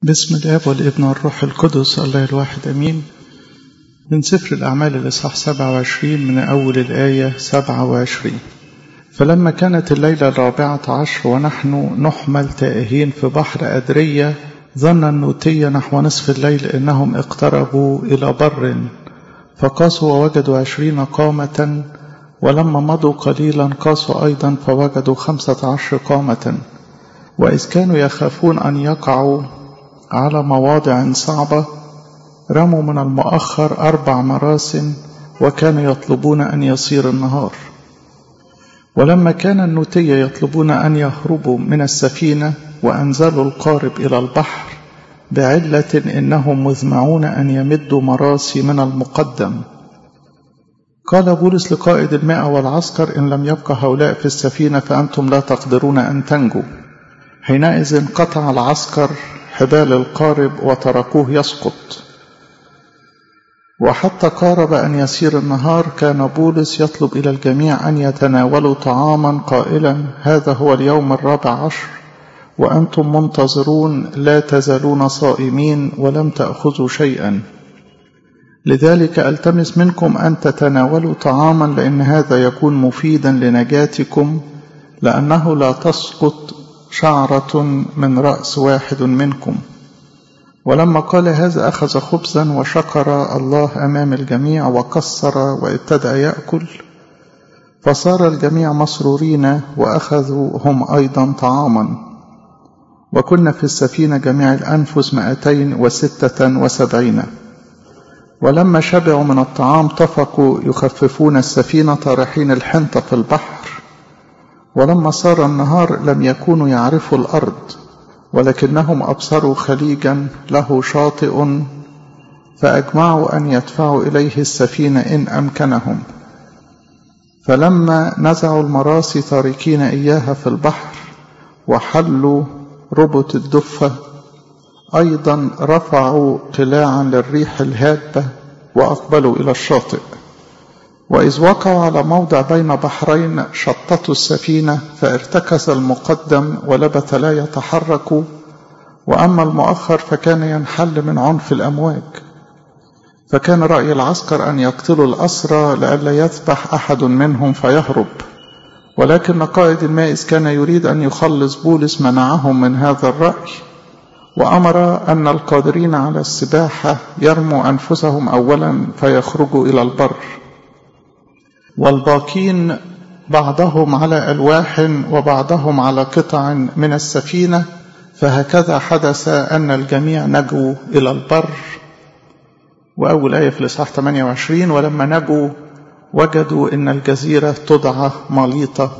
بسم الاب والابن والروح القدس الله الواحد امين من سفر الاعمال الاصحاح 27 من اول الايه 27 فلما كانت الليله الرابعه عشر ونحن نحمل تائهين في بحر ادريه ظن النوتي نحو نصف الليل انهم اقتربوا الى بر فقاسوا ووجدوا عشرين قامه ولما مضوا قليلا قاسوا ايضا فوجدوا خمسه عشر قامه واذ كانوا يخافون ان يقعوا على مواضع صعبة رموا من المؤخر أربع مراس وكانوا يطلبون أن يصير النهار ولما كان النوتية يطلبون أن يهربوا من السفينة وأنزلوا القارب إلى البحر بعلة إنهم مذمعون أن يمدوا مراسي من المقدم قال بولس لقائد المئة والعسكر إن لم يبقى هؤلاء في السفينة فأنتم لا تقدرون أن تنجوا حينئذ قطع العسكر حبال القارب وتركوه يسقط وحتى قارب أن يسير النهار كان بولس يطلب إلى الجميع أن يتناولوا طعاما قائلا هذا هو اليوم الرابع عشر وأنتم منتظرون لا تزالون صائمين ولم تأخذوا شيئا لذلك ألتمس منكم أن تتناولوا طعاما لأن هذا يكون مفيدا لنجاتكم لأنه لا تسقط شعرة من رأس واحد منكم ولما قال هذا أخذ خبزا وشكر الله أمام الجميع وكسر وابتدأ يأكل فصار الجميع مسرورين وأخذوا هم أيضا طعاما وكنا في السفينة جميع الأنفس مائتين وستة وسبعين ولما شبعوا من الطعام طفقوا يخففون السفينة طارحين الحنطة في البحر ولما صار النهار لم يكونوا يعرفوا الأرض ولكنهم أبصروا خليجا له شاطئ فأجمعوا أن يدفعوا إليه السفينة إن أمكنهم فلما نزعوا المراسي تاركين إياها في البحر وحلوا ربط الدفة أيضا رفعوا قلاعا للريح الهابة وأقبلوا إلى الشاطئ وإذ وقعوا على موضع بين بحرين شطتوا السفينة فارتكس المقدم ولبث لا يتحرك وأما المؤخر فكان ينحل من عنف الأمواج فكان رأي العسكر أن يقتلوا الأسرى لئلا يذبح أحد منهم فيهرب ولكن قائد المائز كان يريد أن يخلص بولس منعهم من هذا الرأي وأمر أن القادرين على السباحة يرموا أنفسهم أولا فيخرجوا إلى البر والباقين بعضهم على ألواح وبعضهم على قطع من السفينة فهكذا حدث أن الجميع نجوا إلى البر وأول آية في الإصحاح 28 ولما نجوا وجدوا أن الجزيرة تدعى ماليطة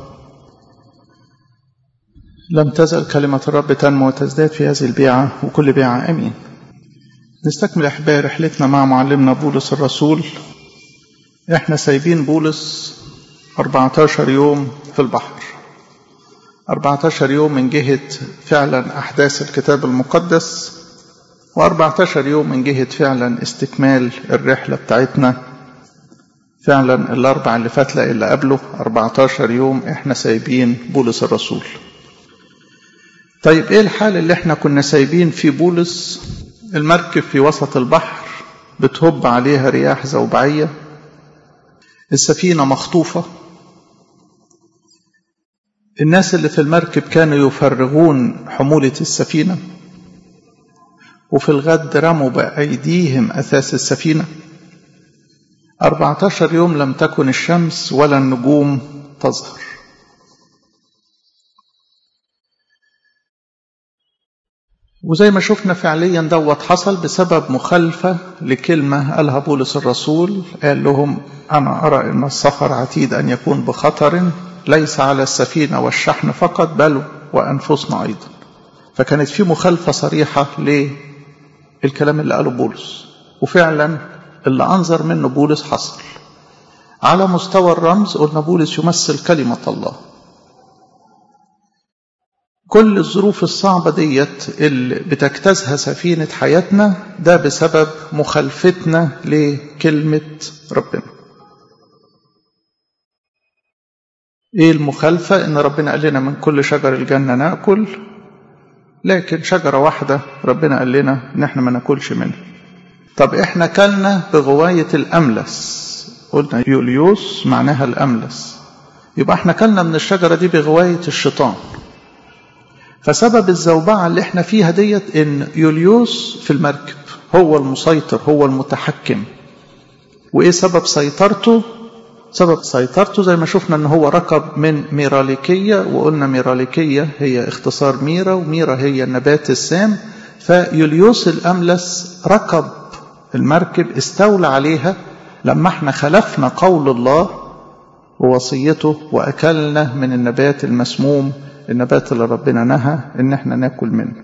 لم تزل كلمة الرب تنمو وتزداد في هذه البيعة وكل بيعة أمين نستكمل أحبائي رحلتنا مع معلمنا بولس الرسول احنا سايبين بولس 14 يوم في البحر 14 يوم من جهة فعلا أحداث الكتاب المقدس و14 يوم من جهة فعلا استكمال الرحلة بتاعتنا فعلا الأربع اللي فات لا إلا قبله 14 يوم احنا سايبين بولس الرسول طيب ايه الحال اللي احنا كنا سايبين في بولس المركب في وسط البحر بتهب عليها رياح زوبعيه السفينة مخطوفة الناس اللي في المركب كانوا يفرغون حمولة السفينة وفي الغد رموا بأيديهم أثاث السفينة 14 يوم لم تكن الشمس ولا النجوم تظهر وزي ما شفنا فعليا دوت حصل بسبب مخالفة لكلمة قالها بولس الرسول قال لهم أنا أرى أن السفر عتيد أن يكون بخطر ليس على السفينة والشحن فقط بل وأنفسنا أيضا فكانت في مخالفة صريحة للكلام اللي قاله بولس وفعلا اللي أنظر منه بولس حصل على مستوى الرمز قلنا بولس يمثل كلمة الله كل الظروف الصعبة ديت اللي بتجتازها سفينة حياتنا ده بسبب مخالفتنا لكلمة ربنا ايه المخالفة ان ربنا قال لنا من كل شجر الجنة نأكل لكن شجرة واحدة ربنا قال لنا إن إحنا ما ناكلش منها طب إحنا كلنا بغواية الأملس قلنا يوليوس معناها الأملس يبقى إحنا كلنا من الشجرة دي بغواية الشيطان فسبب الزوبعة اللي إحنا فيها ديت إن يوليوس في المركب هو المسيطر هو المتحكم وإيه سبب سيطرته سبب سيطرته زي ما شفنا ان هو ركب من ميراليكية وقلنا ميراليكية هي اختصار ميرا وميرا هي النبات السام فيوليوس الأملس ركب المركب استولى عليها لما احنا خلفنا قول الله ووصيته وأكلنا من النبات المسموم النبات اللي ربنا نهى ان احنا ناكل منه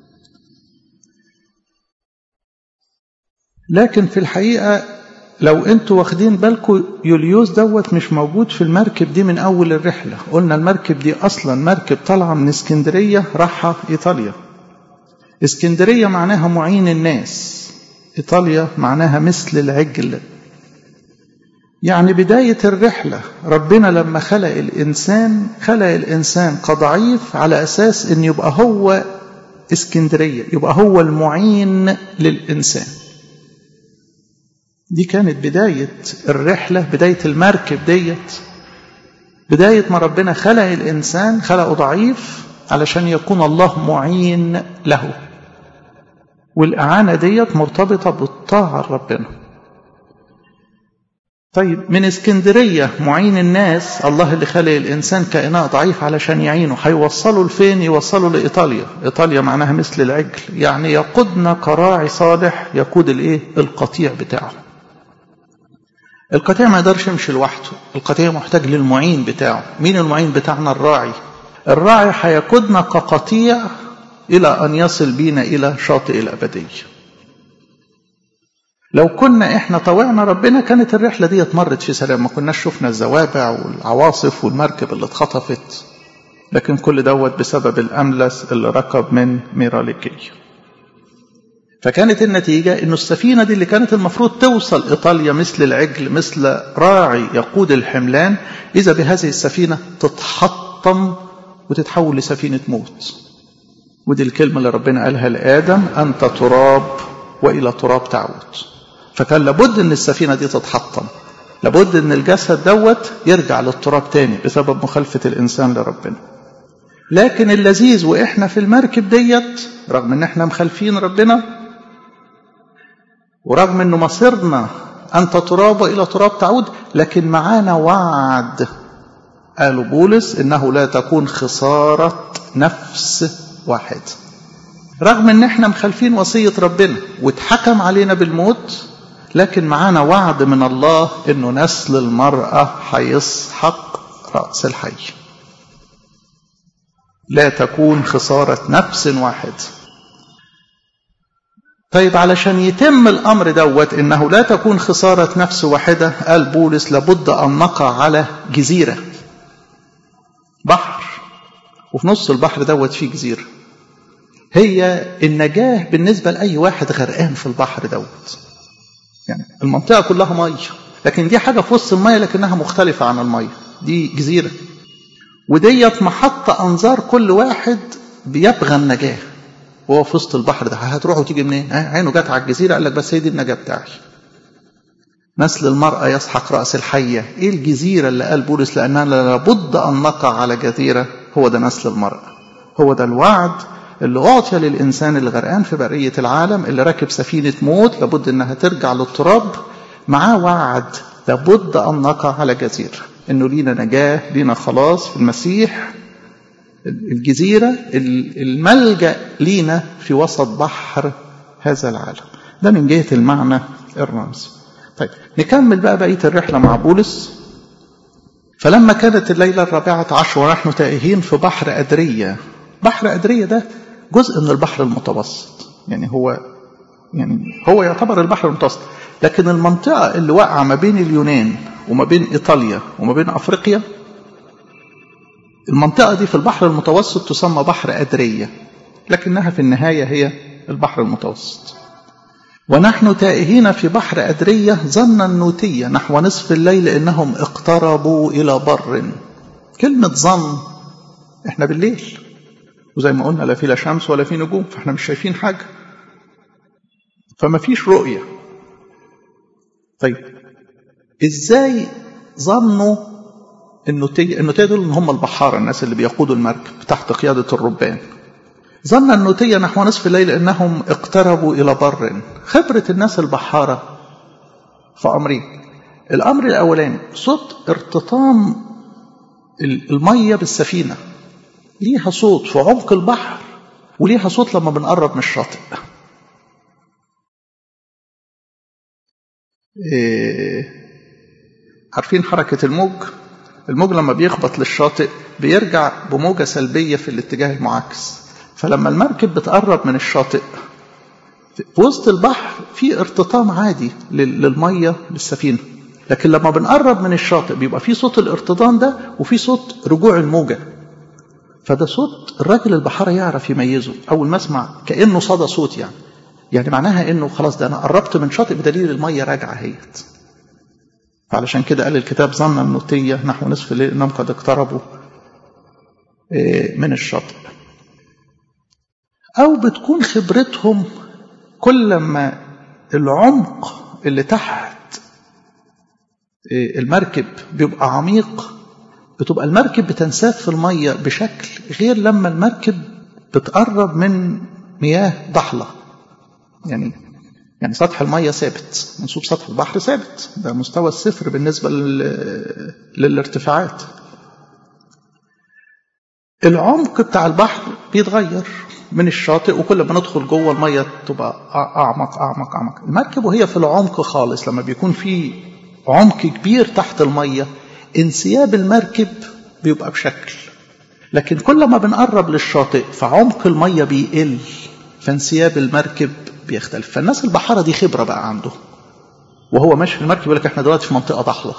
لكن في الحقيقة لو انتوا واخدين بالكم يوليوس دوت مش موجود في المركب دي من اول الرحله قلنا المركب دي اصلا مركب طالعه من اسكندريه رايحه ايطاليا اسكندريه معناها معين الناس ايطاليا معناها مثل العجل يعني بدايه الرحله ربنا لما خلق الانسان خلق الانسان كضعيف على اساس ان يبقى هو اسكندريه يبقى هو المعين للانسان دي كانت بداية الرحلة بداية المركب ديت بداية ما ربنا خلق الإنسان خلقه ضعيف علشان يكون الله معين له والإعانة ديت مرتبطة بالطاعة لربنا طيب من اسكندرية معين الناس الله اللي خلق الإنسان كائناء ضعيف علشان يعينه هيوصله لفين يوصله لإيطاليا إيطاليا معناها مثل العجل يعني يقودنا كراعي صالح يقود الإيه القطيع بتاعه القطيع ما يقدرش يمشي لوحده القطيع محتاج للمعين بتاعه مين المعين بتاعنا الراعي الراعي هيقودنا كقطيع إلى أن يصل بينا إلى شاطئ الأبدية لو كنا احنا طوعنا ربنا كانت الرحلة دي مرت في سلام ما كناش شفنا الزوابع والعواصف والمركب اللي اتخطفت لكن كل دوت بسبب الأملس اللي ركب من ميراليكية فكانت النتيجة انه السفينة دي اللي كانت المفروض توصل ايطاليا مثل العجل مثل راعي يقود الحملان اذا بهذه السفينة تتحطم وتتحول لسفينة موت ودي الكلمة اللي ربنا قالها لآدم أنت تراب وإلى تراب تعود فكان لابد ان السفينة دي تتحطم لابد ان الجسد دوت يرجع للتراب تاني بسبب مخالفة الإنسان لربنا لكن اللذيذ وإحنا في المركب ديت رغم ان احنا مخالفين ربنا ورغم انه مصيرنا انت تراب الى تراب تعود لكن معانا وعد قالوا بولس انه لا تكون خساره نفس واحد رغم ان احنا مخالفين وصيه ربنا واتحكم علينا بالموت لكن معانا وعد من الله انه نسل المراه هيسحق راس الحي لا تكون خساره نفس واحد طيب علشان يتم الأمر دوت إنه لا تكون خسارة نفس واحدة قال بولس لابد أن نقع على جزيرة بحر وفي نص البحر دوت فيه جزيرة هي النجاة بالنسبة لأي واحد غرقان في البحر دوت يعني المنطقة كلها مية لكن دي حاجة في وسط المية لكنها مختلفة عن المية دي جزيرة وديت محطة أنظار كل واحد بيبغى النجاة وهو في وسط البحر ده هتروح وتيجي منين؟ عينه جت على الجزيره قال لك بس هي دي النجاه بتاعي. نسل المرأة يسحق رأس الحية، إيه الجزيرة اللي قال بولس لأننا لابد أن نقع على جزيرة هو ده نسل المرأة. هو ده الوعد اللي أعطي للإنسان اللي غرقان في برية العالم اللي راكب سفينة موت لابد إنها ترجع للتراب معاه وعد لابد أن نقع على جزيرة. إنه لينا نجاة، لينا خلاص في المسيح الجزيرة الملجأ لينا في وسط بحر هذا العالم ده من جهة المعنى الرمزي طيب نكمل بقى بقية الرحلة مع بولس فلما كانت الليلة الرابعة عشر ونحن تائهين في بحر أدرية بحر أدرية ده جزء من البحر المتوسط يعني هو يعني هو يعتبر البحر المتوسط لكن المنطقة اللي واقعة ما بين اليونان وما بين إيطاليا وما بين أفريقيا المنطقة دي في البحر المتوسط تسمى بحر أدرية لكنها في النهاية هي البحر المتوسط ونحن تائهين في بحر أدرية ظنا النوتية نحو نصف الليل إنهم اقتربوا إلى بر كلمة ظن إحنا بالليل وزي ما قلنا لا في لا شمس ولا في نجوم فاحنا مش شايفين حاجة فما فيش رؤية طيب ازاي ظنوا النوتية النوتية دول ان هم البحارة الناس اللي بيقودوا المركب تحت قيادة الربان ظن النوتية نحو نصف الليل انهم اقتربوا الى بر خبرة الناس البحارة في امرين الامر الاولاني صوت ارتطام المية بالسفينة ليها صوت في عمق البحر وليها صوت لما بنقرب من الشاطئ إيه عارفين حركة الموج الموج لما بيخبط للشاطئ بيرجع بموجة سلبية في الاتجاه المعاكس فلما المركب بتقرب من الشاطئ في وسط البحر في ارتطام عادي للمية للسفينة لكن لما بنقرب من الشاطئ بيبقى في صوت الارتطام ده وفي صوت رجوع الموجة فده صوت الراجل البحارة يعرف يميزه أول ما اسمع كأنه صدى صوت يعني يعني معناها انه خلاص ده انا قربت من شاطئ بدليل المية راجعة هيت فعلشان كده قال الكتاب ظن النوتية نحو نصف الليل انهم قد اقتربوا من الشاطئ او بتكون خبرتهم كل ما العمق اللي تحت المركب بيبقى عميق بتبقى المركب بتنساب في المية بشكل غير لما المركب بتقرب من مياه ضحلة يعني يعني سطح المية ثابت منسوب سطح البحر ثابت ده مستوى الصفر بالنسبة للارتفاعات العمق بتاع البحر بيتغير من الشاطئ وكل ما ندخل جوه المية تبقى أعمق أعمق أعمق المركب وهي في العمق خالص لما بيكون في عمق كبير تحت المية انسياب المركب بيبقى بشكل لكن كل ما بنقرب للشاطئ فعمق المية بيقل فانسياب المركب بيختلف فالناس البحارة دي خبرة بقى عنده وهو ماشي في المركب يقول لك احنا دلوقتي في منطقة ضحلة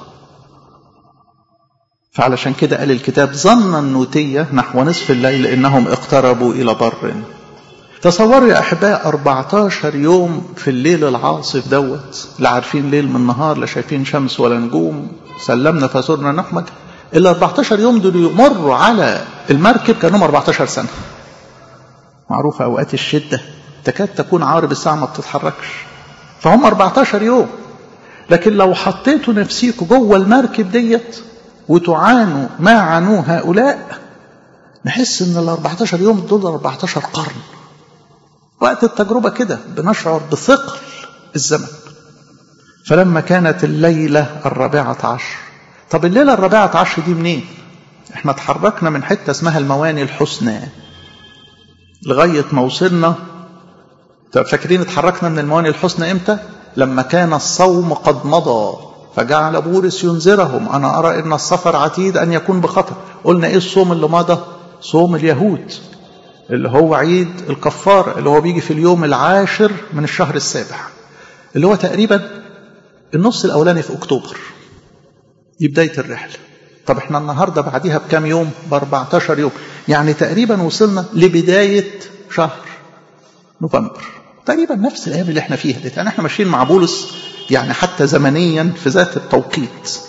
فعلشان كده قال الكتاب ظن النوتية نحو نصف الليل انهم اقتربوا الى بر تصوروا يا احباء 14 يوم في الليل العاصف دوت لا عارفين ليل من نهار لا شايفين شمس ولا نجوم سلمنا فسرنا نحمد ال 14 يوم دول يمروا على المركب كانهم 14 سنة معروفة اوقات الشدة تكاد تكون عارب الساعة ما بتتحركش فهم 14 يوم لكن لو حطيتوا نفسيكم جوه المركب ديت وتعانوا ما عانوه هؤلاء نحس ان ال 14 يوم دول 14 قرن وقت التجربة كده بنشعر بثقل الزمن فلما كانت الليلة الرابعة عشر طب الليلة الرابعة عشر دي منين احنا اتحركنا من حتة اسمها المواني الحسنى لغاية ما وصلنا طب فاكرين اتحركنا من المواني الحسنى امتى لما كان الصوم قد مضى فجعل بولس ينذرهم انا ارى ان السفر عتيد ان يكون بخطر قلنا ايه الصوم اللي مضى صوم اليهود اللي هو عيد الكفار اللي هو بيجي في اليوم العاشر من الشهر السابع اللي هو تقريبا النص الاولاني في اكتوبر دي بدايه الرحله طب احنا النهارده بعديها بكام يوم ب 14 يوم يعني تقريبا وصلنا لبدايه شهر نوفمبر تقريبا نفس الايام اللي احنا فيها دي يعني احنا ماشيين مع بولس يعني حتى زمنيا في ذات التوقيت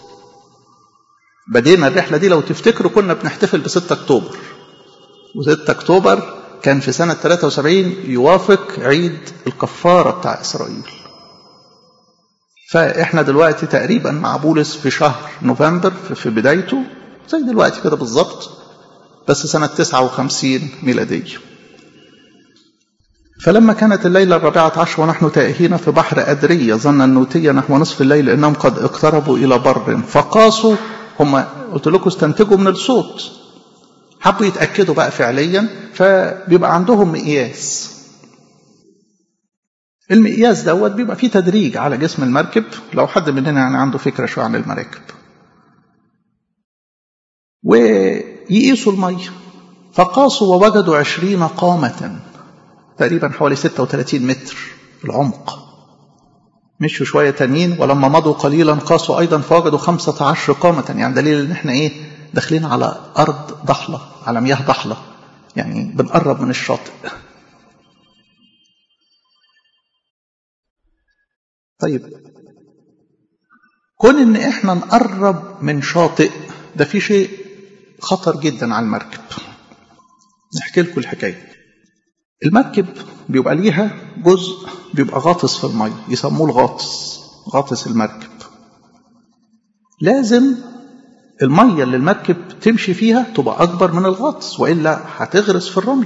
بدينا الرحله دي لو تفتكروا كنا بنحتفل ب 6 اكتوبر و6 اكتوبر كان في سنه 73 يوافق عيد الكفاره بتاع اسرائيل فاحنا دلوقتي تقريبا مع بولس في شهر نوفمبر في بدايته زي دلوقتي كده بالظبط بس سنه 59 ميلاديه فلما كانت الليلة الرابعة عشر ونحن تائهين في بحر أدرية ظن النوتية نحو نصف الليل أنهم قد اقتربوا إلى بر فقاسوا هم قلت لكم استنتجوا من الصوت حبوا يتأكدوا بقى فعليا فبيبقى عندهم مقياس المقياس دوت بيبقى فيه تدريج على جسم المركب لو حد مننا يعني عنده فكرة شوية عن المراكب ويقيسوا المية فقاسوا ووجدوا عشرين قامة تقريبا حوالي 36 متر العمق مشوا شوية تانيين ولما مضوا قليلا قاسوا أيضا فوجدوا 15 قامة يعني دليل إن إحنا إيه داخلين على أرض ضحلة على مياه ضحلة يعني بنقرب من الشاطئ طيب كون إن إحنا نقرب من شاطئ ده في شيء خطر جدا على المركب نحكي لكم الحكاية المركب بيبقى ليها جزء بيبقى غاطس في المية يسموه الغاطس غاطس المركب لازم المية اللي المركب تمشي فيها تبقى أكبر من الغطس وإلا هتغرس في الرمل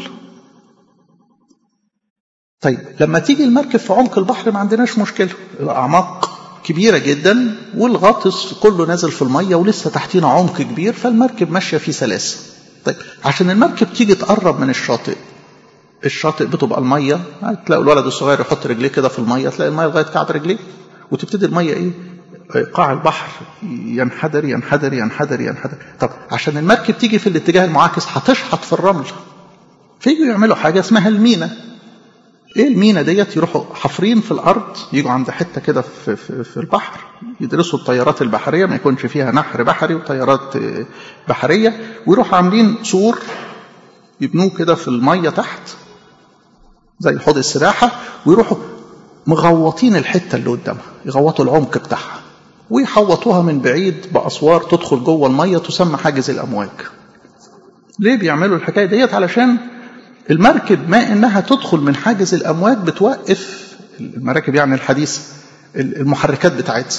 طيب لما تيجي المركب في عمق البحر ما عندناش مشكلة الأعماق كبيرة جدا والغاطس كله نازل في المية ولسه تحتينا عمق كبير فالمركب ماشية فيه سلاسة طيب عشان المركب تيجي تقرب من الشاطئ الشاطئ بتبقى المية تلاقي الولد الصغير يحط رجليه كده في المية تلاقي المية لغاية كعب رجليه وتبتدي المية ايه قاع البحر ينحدر ينحدر ينحدر ينحدر طب عشان المركب تيجي في الاتجاه المعاكس هتشحط في الرمل فيجوا يعملوا حاجة اسمها المينا ايه المينا ديت يروحوا حفرين في الارض يجوا عند حته كده في, في, في البحر يدرسوا الطيارات البحريه ما يكونش فيها نحر بحري وطيارات بحريه ويروحوا عاملين سور يبنوه كده في الميه تحت زي حوض السباحه ويروحوا مغوطين الحته اللي قدامها يغوطوا العمق بتاعها ويحوطوها من بعيد باسوار تدخل جوه الميه تسمى حاجز الامواج ليه بيعملوا الحكايه ديت علشان المركب ما انها تدخل من حاجز الامواج بتوقف المراكب يعني الحديثه المحركات بتاعتها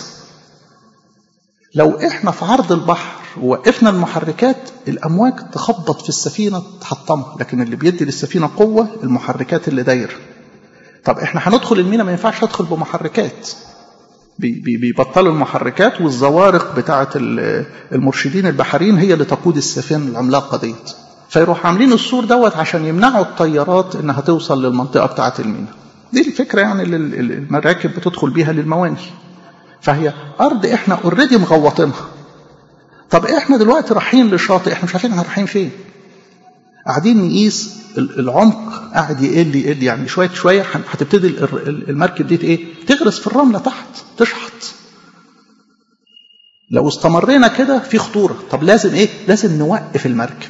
لو احنا في عرض البحر ووقفنا المحركات الامواج تخبط في السفينه تحطمها لكن اللي بيدي للسفينه قوه المحركات اللي دايره طب احنا هندخل المينا ما ينفعش ادخل بمحركات بيبطلوا المحركات والزوارق بتاعه المرشدين البحريين هي اللي تقود السفينه العملاقه ديت فيروح عاملين السور دوت عشان يمنعوا الطيارات انها توصل للمنطقه بتاعه المينا دي الفكره يعني اللي المراكب بتدخل بيها للمواني فهي ارض احنا اوريدي مغوطينها طب احنا دلوقتي رايحين للشاطئ احنا مش عارفين احنا رايحين فين قاعدين نقيس العمق قاعد يقل يقل يعني شويه شويه هتبتدي المركب دي ايه تغرس في الرمله تحت تشحط لو استمرينا كده في خطوره طب لازم ايه لازم نوقف المركب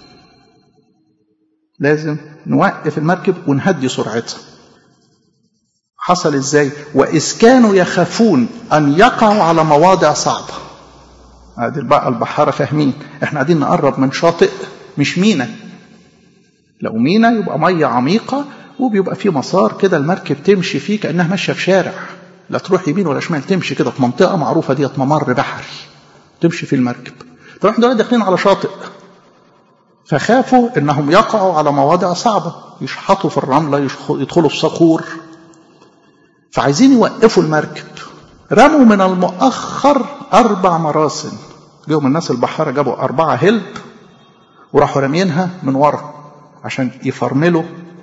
لازم نوقف المركب ونهدي سرعتها حصل ازاي واذ كانوا يخافون ان يقعوا على مواضع صعبه ادي بقى البحاره فاهمين احنا قاعدين نقرب من شاطئ مش مينا لو مينا يبقى ميه عميقه وبيبقى في مسار كده المركب تمشي فيه كانها ماشيه في شارع لا تروح يمين ولا شمال تمشي كده في منطقه معروفه ديت ممر بحري تمشي في المركب طب احنا دلوقتي داخلين على شاطئ فخافوا انهم يقعوا على مواضع صعبه يشحطوا في الرمله يدخلوا في صخور فعايزين يوقفوا المركب رموا من المؤخر اربع مراسم جيهم الناس البحاره جابوا اربعه هلب وراحوا رامينها من ورا عشان يفرملوا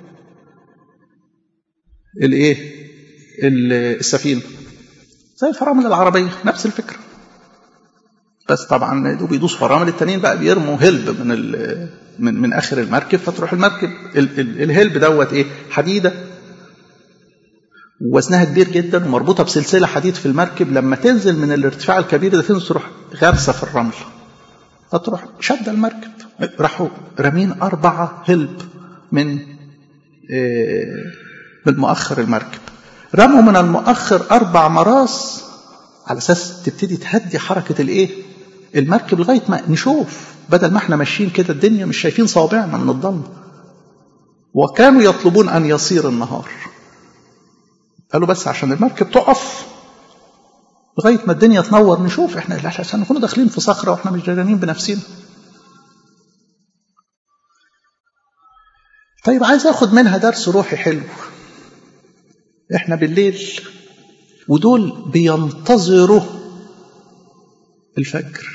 الايه السفينه زي فرامل العربيه نفس الفكره بس طبعا دول بيدوسوا فرامل التانيين بقى بيرموا هلب من من من اخر المركب فتروح المركب ال ال الهلب دوت ايه حديده وزنها كبير جدا ومربوطه بسلسله حديد في المركب لما تنزل من الارتفاع الكبير ده تنزل تروح غارسه في الرمل فتروح شد المركب راحوا رامين أربعة هلب من من مؤخر المركب رموا من المؤخر أربع مراس على أساس تبتدي تهدي حركة الإيه؟ المركب لغاية ما نشوف بدل ما احنا ماشيين كده الدنيا مش شايفين صوابعنا من الضلمة وكانوا يطلبون أن يصير النهار قالوا بس عشان المركب تقف لغايه ما الدنيا تنور نشوف احنا عشان نكون داخلين في صخره واحنا مش جرانين بنفسنا طيب عايز اخد منها درس روحي حلو احنا بالليل ودول بينتظروا الفجر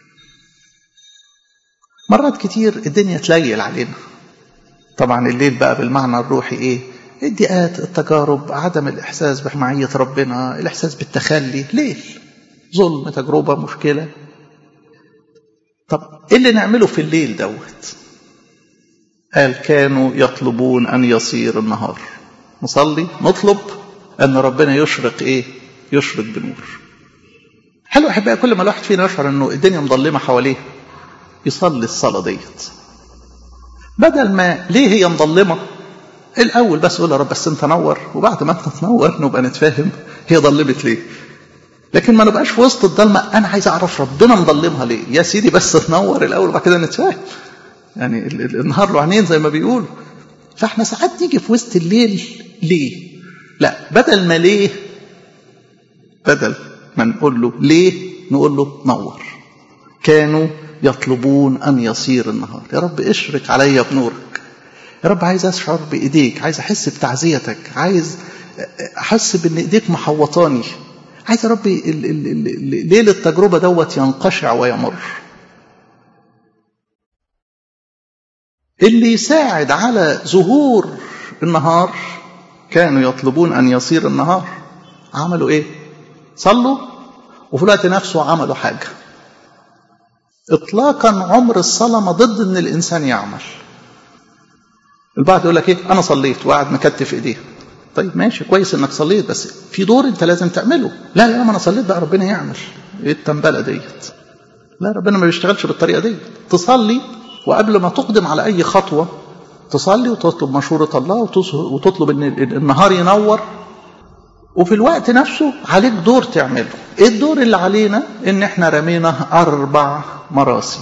مرات كتير الدنيا تليل علينا طبعا الليل بقى بالمعنى الروحي ايه الضيقات التجارب عدم الإحساس بمعية ربنا الإحساس بالتخلي ليل ظلم تجربة مشكلة طب إيه اللي نعمله في الليل دوت قال كانوا يطلبون أن يصير النهار نصلي نطلب أن ربنا يشرق إيه يشرق بنور حلو أحبائي كل ما الواحد فينا يشعر أنه الدنيا مظلمة حواليه يصلي الصلاة ديت بدل ما ليه هي مظلمة الاول بس قول يا رب بس انت نور وبعد ما انت تنور نبقى نتفاهم هي ضلمت ليه لكن ما نبقاش في وسط الضلمه انا عايز اعرف ربنا مضلمها ليه يا سيدي بس تنور الاول وبعد كده نتفاهم يعني النهار له عينين زي ما بيقولوا فاحنا ساعات نيجي في وسط الليل ليه لا بدل ما ليه بدل ما نقول له ليه نقول له نور كانوا يطلبون أن يصير النهار يا رب اشرك عليا بنورك يا رب عايز أشعر بإيديك عايز أحس بتعزيتك عايز أحس بأن إيديك محوطاني عايز يا رب ليل التجربة دوت ينقشع ويمر اللي يساعد على ظهور النهار كانوا يطلبون أن يصير النهار عملوا إيه صلوا وفي الوقت نفسه عملوا حاجة إطلاقا عمر الصلاة ما ضد أن الإنسان يعمل البعض يقول لك إيه أنا صليت وقاعد مكتف إيديه طيب ماشي كويس إنك صليت بس في دور أنت لازم تعمله لا لا ما أنا صليت بقى ربنا يعمل إيه التنبلة ديت لا ربنا ما بيشتغلش بالطريقة دي تصلي وقبل ما تقدم على أي خطوة تصلي وتطلب مشورة الله وتطلب ان النهار ينور وفي الوقت نفسه عليك دور تعمله ايه الدور اللي علينا ان احنا رمينا اربع مراسي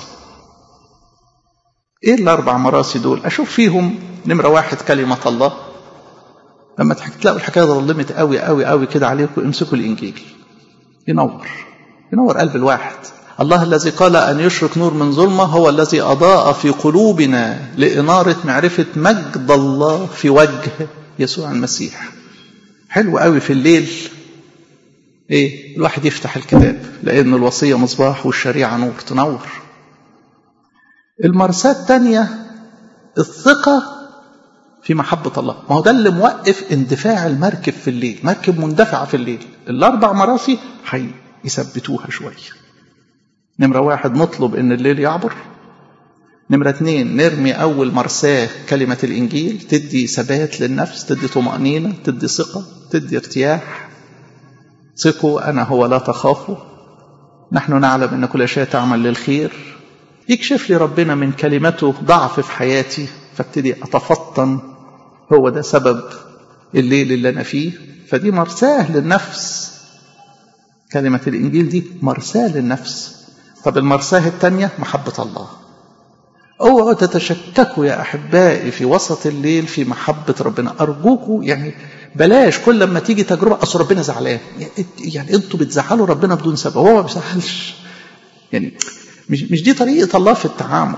ايه الاربع مراسي دول اشوف فيهم نمرة واحد كلمة الله لما تلاقوا الحكاية ظلمت قوي قوي قوي كده عليكم امسكوا الانجيل ينور ينور قلب الواحد الله الذي قال أن يشرك نور من ظلمة هو الذي أضاء في قلوبنا لإنارة معرفة مجد الله في وجه يسوع المسيح حلو قوي في الليل ايه الواحد يفتح الكتاب لأن الوصية مصباح والشريعة نور تنور المرساة الثانية الثقة في محبة الله ما هو ده اللي موقف اندفاع المركب في الليل مركب مندفعة في الليل الأربع مراسي هيثبتوها شوية نمرة واحد نطلب ان الليل يعبر نمرة اتنين نرمي أول مرساة كلمة الإنجيل تدي ثبات للنفس تدي طمأنينة تدي ثقة تدي ارتياح ثقوا أنا هو لا تخافوا نحن نعلم أن كل شيء تعمل للخير يكشف لي ربنا من كلمته ضعف في حياتي فابتدي أتفطن هو ده سبب الليل اللي أنا فيه فدي مرساة للنفس كلمة الإنجيل دي مرساة للنفس طب المرساة الثانية محبة الله اوعوا تتشككوا يا احبائي في وسط الليل في محبه ربنا ارجوكوا يعني بلاش كل لما تيجي تجربه اصل ربنا زعلان يعني انتوا بتزعلوا ربنا بدون سبب هو ما بيزعلش يعني مش مش دي طريقه الله في التعامل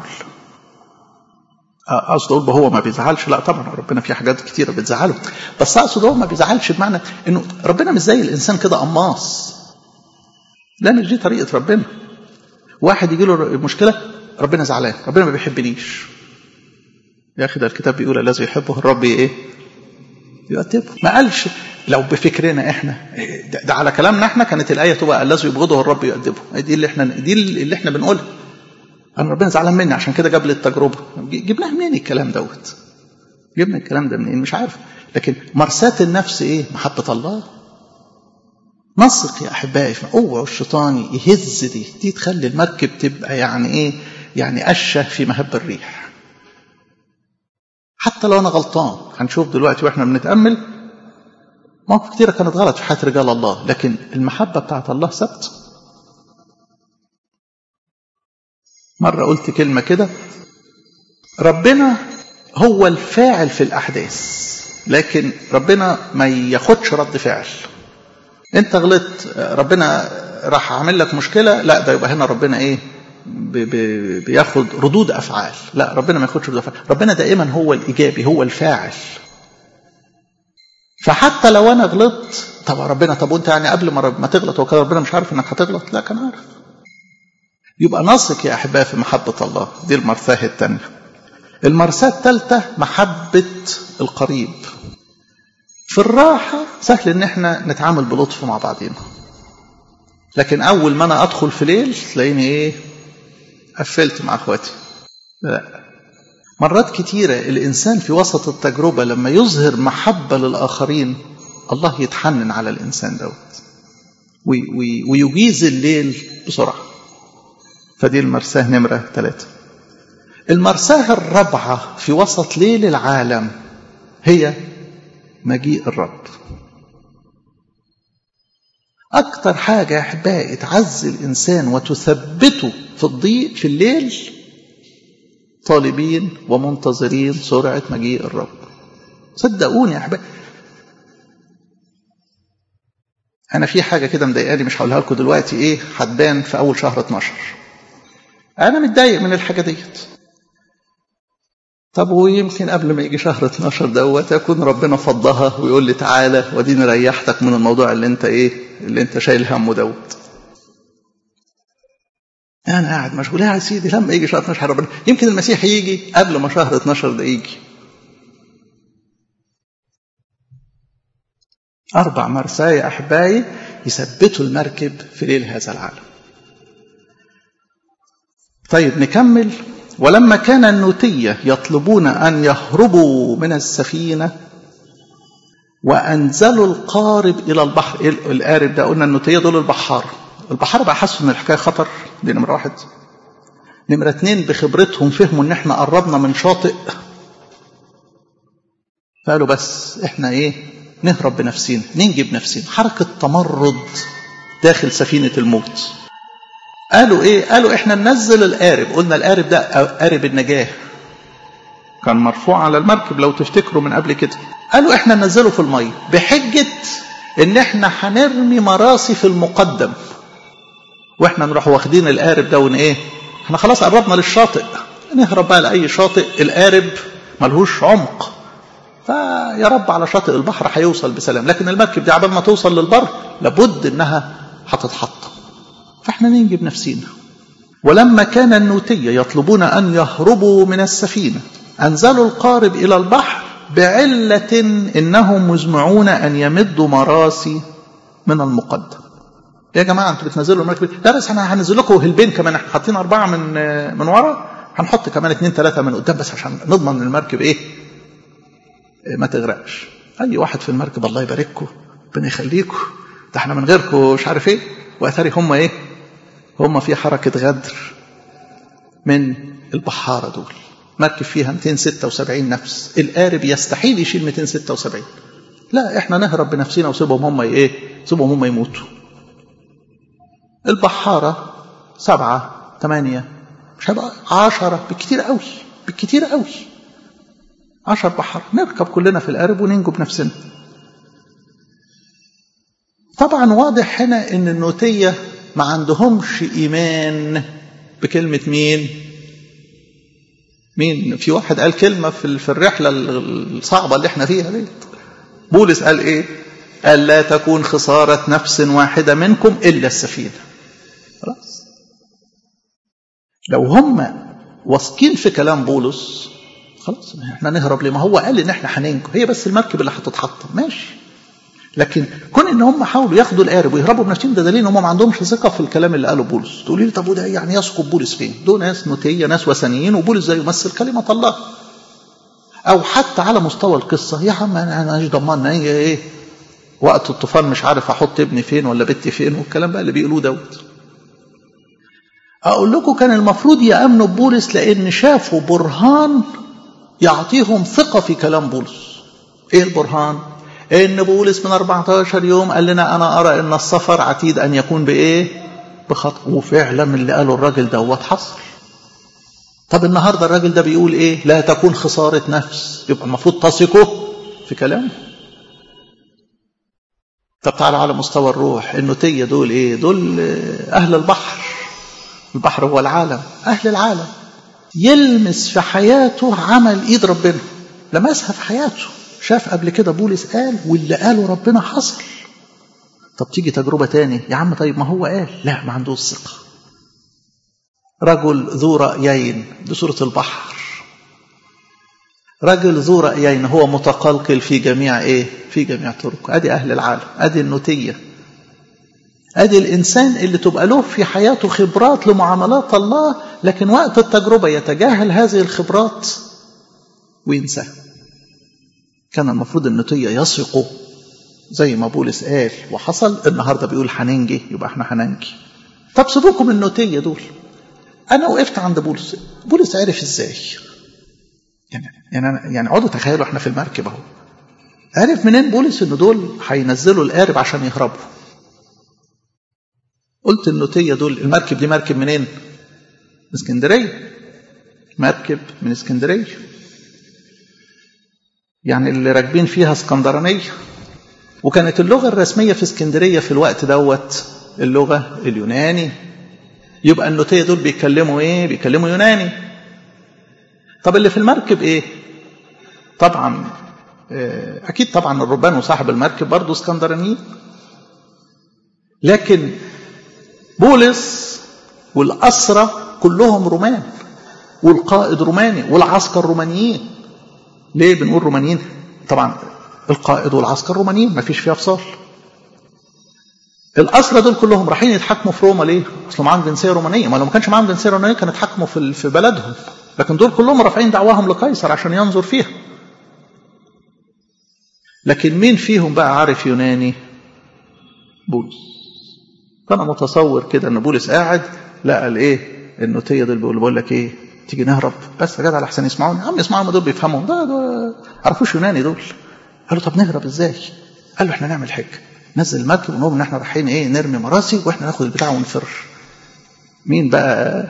اقصد اقول هو ما بيزعلش لا طبعا ربنا في حاجات كتيره بتزعله بس اقصد هو ما بيزعلش بمعنى انه ربنا مش زي الانسان كده قماص لا مش دي طريقه ربنا واحد يجي له مشكله ربنا زعلان ربنا ما بيحبنيش يا اخي ده الكتاب بيقول الذي يحبه الرب ايه يؤدبه ما قالش لو بفكرنا احنا ده, ده على كلامنا احنا كانت الايه تبقى الذي يبغضه الرب يؤدبه دي اللي احنا دي اللي احنا بنقولها انا ربنا زعلان مني عشان كده جاب لي التجربه جبناها منين الكلام دوت جبنا الكلام ده منين مش عارف لكن مرساة النفس ايه محبه الله نثق يا احبائي اوعوا الشيطان يهز دي دي تخلي المركب تبقى يعني ايه يعني أشة في مهب الريح حتى لو أنا غلطان هنشوف دلوقتي وإحنا بنتأمل مواقف كتيرة كانت غلط في حياة رجال الله لكن المحبة بتاعت الله ثابتة مرة قلت كلمة كده ربنا هو الفاعل في الأحداث لكن ربنا ما ياخدش رد فعل انت غلطت ربنا راح عامل لك مشكلة لا ده يبقى هنا ربنا ايه بياخد ردود افعال لا ربنا ما ياخدش ردود افعال ربنا دائما هو الايجابي هو الفاعل فحتى لو انا غلطت طب ربنا طب وانت يعني قبل ما ما تغلط هو كده ربنا مش عارف انك هتغلط لا كان عارف يبقى نثق يا احبائي في محبه الله دي المرثاه الثانيه المرثاه الثالثه محبه القريب في الراحه سهل ان احنا نتعامل بلطف مع بعضينا لكن اول ما انا ادخل في ليل تلاقيني ايه قفلت مع اخواتي لا مرات كتيرة الإنسان في وسط التجربة لما يظهر محبة للآخرين الله يتحنن على الإنسان دوت ويجيز الليل بسرعة فدي المرساه نمرة ثلاثة المرساه الرابعة في وسط ليل العالم هي مجيء الرب أكتر حاجة يا أحبائي تعزي الإنسان وتثبته في الضيق في الليل طالبين ومنتظرين سرعة مجيء الرب صدقوني يا أحبابي أنا في حاجة كده مضايقاني مش هقولها لكم دلوقتي إيه هتبان في أول شهر 12 أنا متضايق من الحاجة ديت طب ويمكن قبل ما يجي شهر 12 دوت يكون ربنا فضها ويقول لي تعالى وديني ريحتك من الموضوع اللي انت ايه اللي انت شايل همه دوت انا قاعد مشغول يا سيدي لما يجي شهر 12 ربنا يمكن المسيح يجي قبل ما شهر 12 ده يجي أربع مرسايا أحبائي يثبتوا المركب في ليل هذا العالم طيب نكمل ولما كان النوتية يطلبون أن يهربوا من السفينة وأنزلوا القارب إلى البحر القارب ده قلنا النوتية دول البحار البحار بقى حسوا إن الحكاية خطر دي نمرة واحد نمرة اتنين بخبرتهم فهموا إن إحنا قربنا من شاطئ فقالوا بس إحنا إيه نهرب بنفسنا ننجي بنفسنا حركة تمرد داخل سفينة الموت قالوا ايه قالوا احنا ننزل القارب قلنا القارب ده قارب النجاة كان مرفوع على المركب لو تفتكروا من قبل كده قالوا احنا ننزله في المية بحجة ان احنا هنرمي مراسي في المقدم واحنا نروح واخدين القارب ده ون ايه احنا خلاص قربنا للشاطئ نهرب بقى لاي شاطئ القارب ملهوش عمق فيا رب على شاطئ البحر هيوصل بسلام لكن المركب دي عبال ما توصل للبر لابد انها هتتحطم فاحنا ننجي بنفسينا ولما كان النوتية يطلبون أن يهربوا من السفينة أنزلوا القارب إلى البحر بعلة إنهم مزمعون أن يمدوا مراسي من المقدم يا جماعة أنتوا بتنزلوا المركب لا بس احنا هننزل لكم هلبين كمان احنا حاطين أربعة من من ورا هنحط كمان اثنين ثلاثة من قدام بس عشان نضمن ان المركب إيه ما تغرقش أي واحد في المركب الله يبارككم ربنا يخليكم ده احنا من غيركم مش عارف إيه وأثاري هم إيه هم في حركة غدر من البحارة دول مركب فيها 276 نفس القارب يستحيل يشيل 276 لا احنا نهرب بنفسنا وسيبهم هم ايه سيبهم هم يموتوا البحارة سبعة ثمانية مش هيبقى عشرة بالكتير قوي بالكتير قوي عشر بحر نركب كلنا في القارب وننجو بنفسنا طبعا واضح هنا ان النوتيه ما عندهمش إيمان بكلمة مين مين في واحد قال كلمة في في الرحلة الصعبة اللي احنا فيها دي بولس قال ايه قال لا تكون خسارة نفس واحدة منكم إلا السفينة خلاص لو هم واثقين في كلام بولس خلاص احنا نهرب ليه ما هو قال ان احنا هننجو هي بس المركب اللي هتتحطم ماشي لكن كون ان هم حاولوا ياخدوا القارب ويهربوا بنفسهم ده دليل ان هم ما عندهمش ثقه في الكلام اللي قاله بولس تقولي لي طب وده يعني يسقط بولس فين دول ناس نوتيه ناس وثنيين وبولس ده يمثل كلمه الله او حتى على مستوى القصه يا عم انا مش ضمان هي ايه وقت الطوفان مش عارف احط ابني فين ولا بنتي فين والكلام بقى اللي بيقولوه دوت اقول لكم كان المفروض يامنوا ببولس لان شافوا برهان يعطيهم ثقه في كلام بولس ايه البرهان ان بولس من 14 يوم قال لنا انا ارى ان السفر عتيد ان يكون بايه بخطأ وفعلا من اللي قاله الراجل دوت حصل طب النهارده الراجل ده بيقول ايه لا تكون خساره نفس يبقى المفروض تثقوا في كلامه طب تعالى على مستوى الروح النوتيه دول ايه دول اهل البحر البحر هو العالم اهل العالم يلمس في حياته عمل ايد ربنا لمسها في حياته شاف قبل كده بولس قال واللي قاله ربنا حصل طب تيجي تجربة تاني يا عم طيب ما هو قال لا ما عندوش ثقة رجل ذو رأيين دي سورة البحر رجل ذو رأيين هو متقلقل في جميع ايه في جميع طرقه ادي اهل العالم ادي النوتية ادي الانسان اللي تبقى له في حياته خبرات لمعاملات الله لكن وقت التجربة يتجاهل هذه الخبرات وينساها كان المفروض النوتية يثقوا زي ما بولس قال وحصل النهارده بيقول هننجي يبقى احنا هننجي طب سيبوكم النوتية دول انا وقفت عند بولس بولس عرف ازاي يعني يعني أنا يعني اقعدوا تخيلوا احنا في المركب اهو عرف منين بولس ان دول هينزلوا القارب عشان يهربوا قلت النوتية دول المركب دي مركب منين من اسكندرية مركب من اسكندرية يعني اللي راكبين فيها اسكندرانية وكانت اللغة الرسمية في اسكندرية في الوقت دوت اللغة اليوناني يبقى النوتية دول بيتكلموا ايه بيتكلموا يوناني طب اللي في المركب ايه طبعا اكيد طبعا الربان وصاحب المركب برضه اسكندرانيين لكن بولس والأسرة كلهم رومان والقائد روماني والعسكر رومانيين ليه بنقول رومانيين طبعا القائد والعسكر رومانيين ما فيش فيها فصال الأسرة دول كلهم رايحين يتحكموا في روما ليه؟ أصل معاهم جنسية رومانية، ما لو ما كانش معاهم جنسية رومانية كانوا اتحكموا في في بلدهم، لكن دول كلهم رافعين دعواهم لقيصر عشان ينظر فيها. لكن مين فيهم بقى عارف يوناني؟ بولس. فأنا متصور كده إن بولس قاعد لقى الإيه؟ النوتية دول بيقول بقول لك إيه؟ تيجي نهرب بس يا جدع لحسن يسمعوني، يا عم يسمعوا دول بيفهموا، ده ده عرفوش يوناني دول. قالوا طب نهرب إزاي؟ قال له إحنا نعمل حاجة. نزل المركب ونقول ان احنا رايحين ايه نرمي مراسي واحنا ناخد البتاع ونفر مين بقى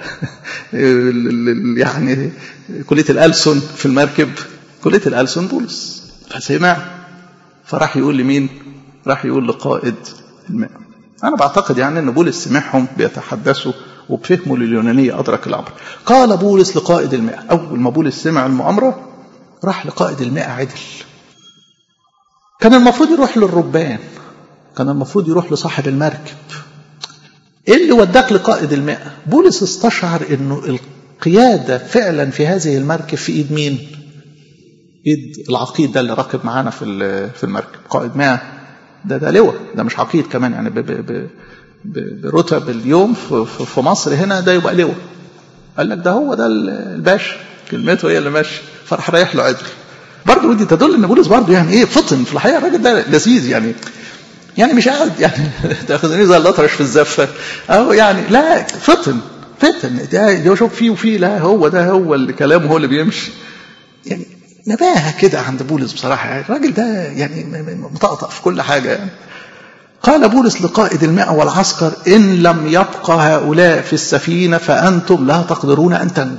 يعني كلية الألسن في المركب كلية الألسن بولس فسمع فراح يقول لمين راح يقول لقائد الماء أنا بعتقد يعني أن بولس سمعهم بيتحدثوا وبفهمه لليونانية أدرك الأمر قال بولس لقائد الماء أول ما بولس سمع المؤامرة راح لقائد الماء عدل كان المفروض يروح للربان كان المفروض يروح لصاحب المركب ايه اللي وداك لقائد الماء بولس استشعر انه القيادة فعلا في هذه المركب في ايد مين ايد العقيد ده اللي راكب معانا في في المركب قائد ماء ده ده لواء ده مش عقيد كمان يعني ب ب ب برتب اليوم في, في مصر هنا ده يبقى لواء قال لك ده هو ده الباشا كلمته هي اللي ماشيه فراح رايح له عدل برضه ودي تدل ان بولس برضه يعني ايه فطن في الحقيقه الراجل ده لذيذ يعني يعني مش قاعد يعني تاخذني زي الاطرش في الزفه او يعني لا فطن فطن ده شوف فيه وفيه لا هو ده هو اللي كلامه هو اللي بيمشي يعني نباهه كده عند بولس بصراحه يعني الراجل ده يعني مطقطق في كل حاجه يعني قال بولس لقائد الماء والعسكر إن لم يبقى هؤلاء في السفينة فأنتم لا تقدرون أن تنجوا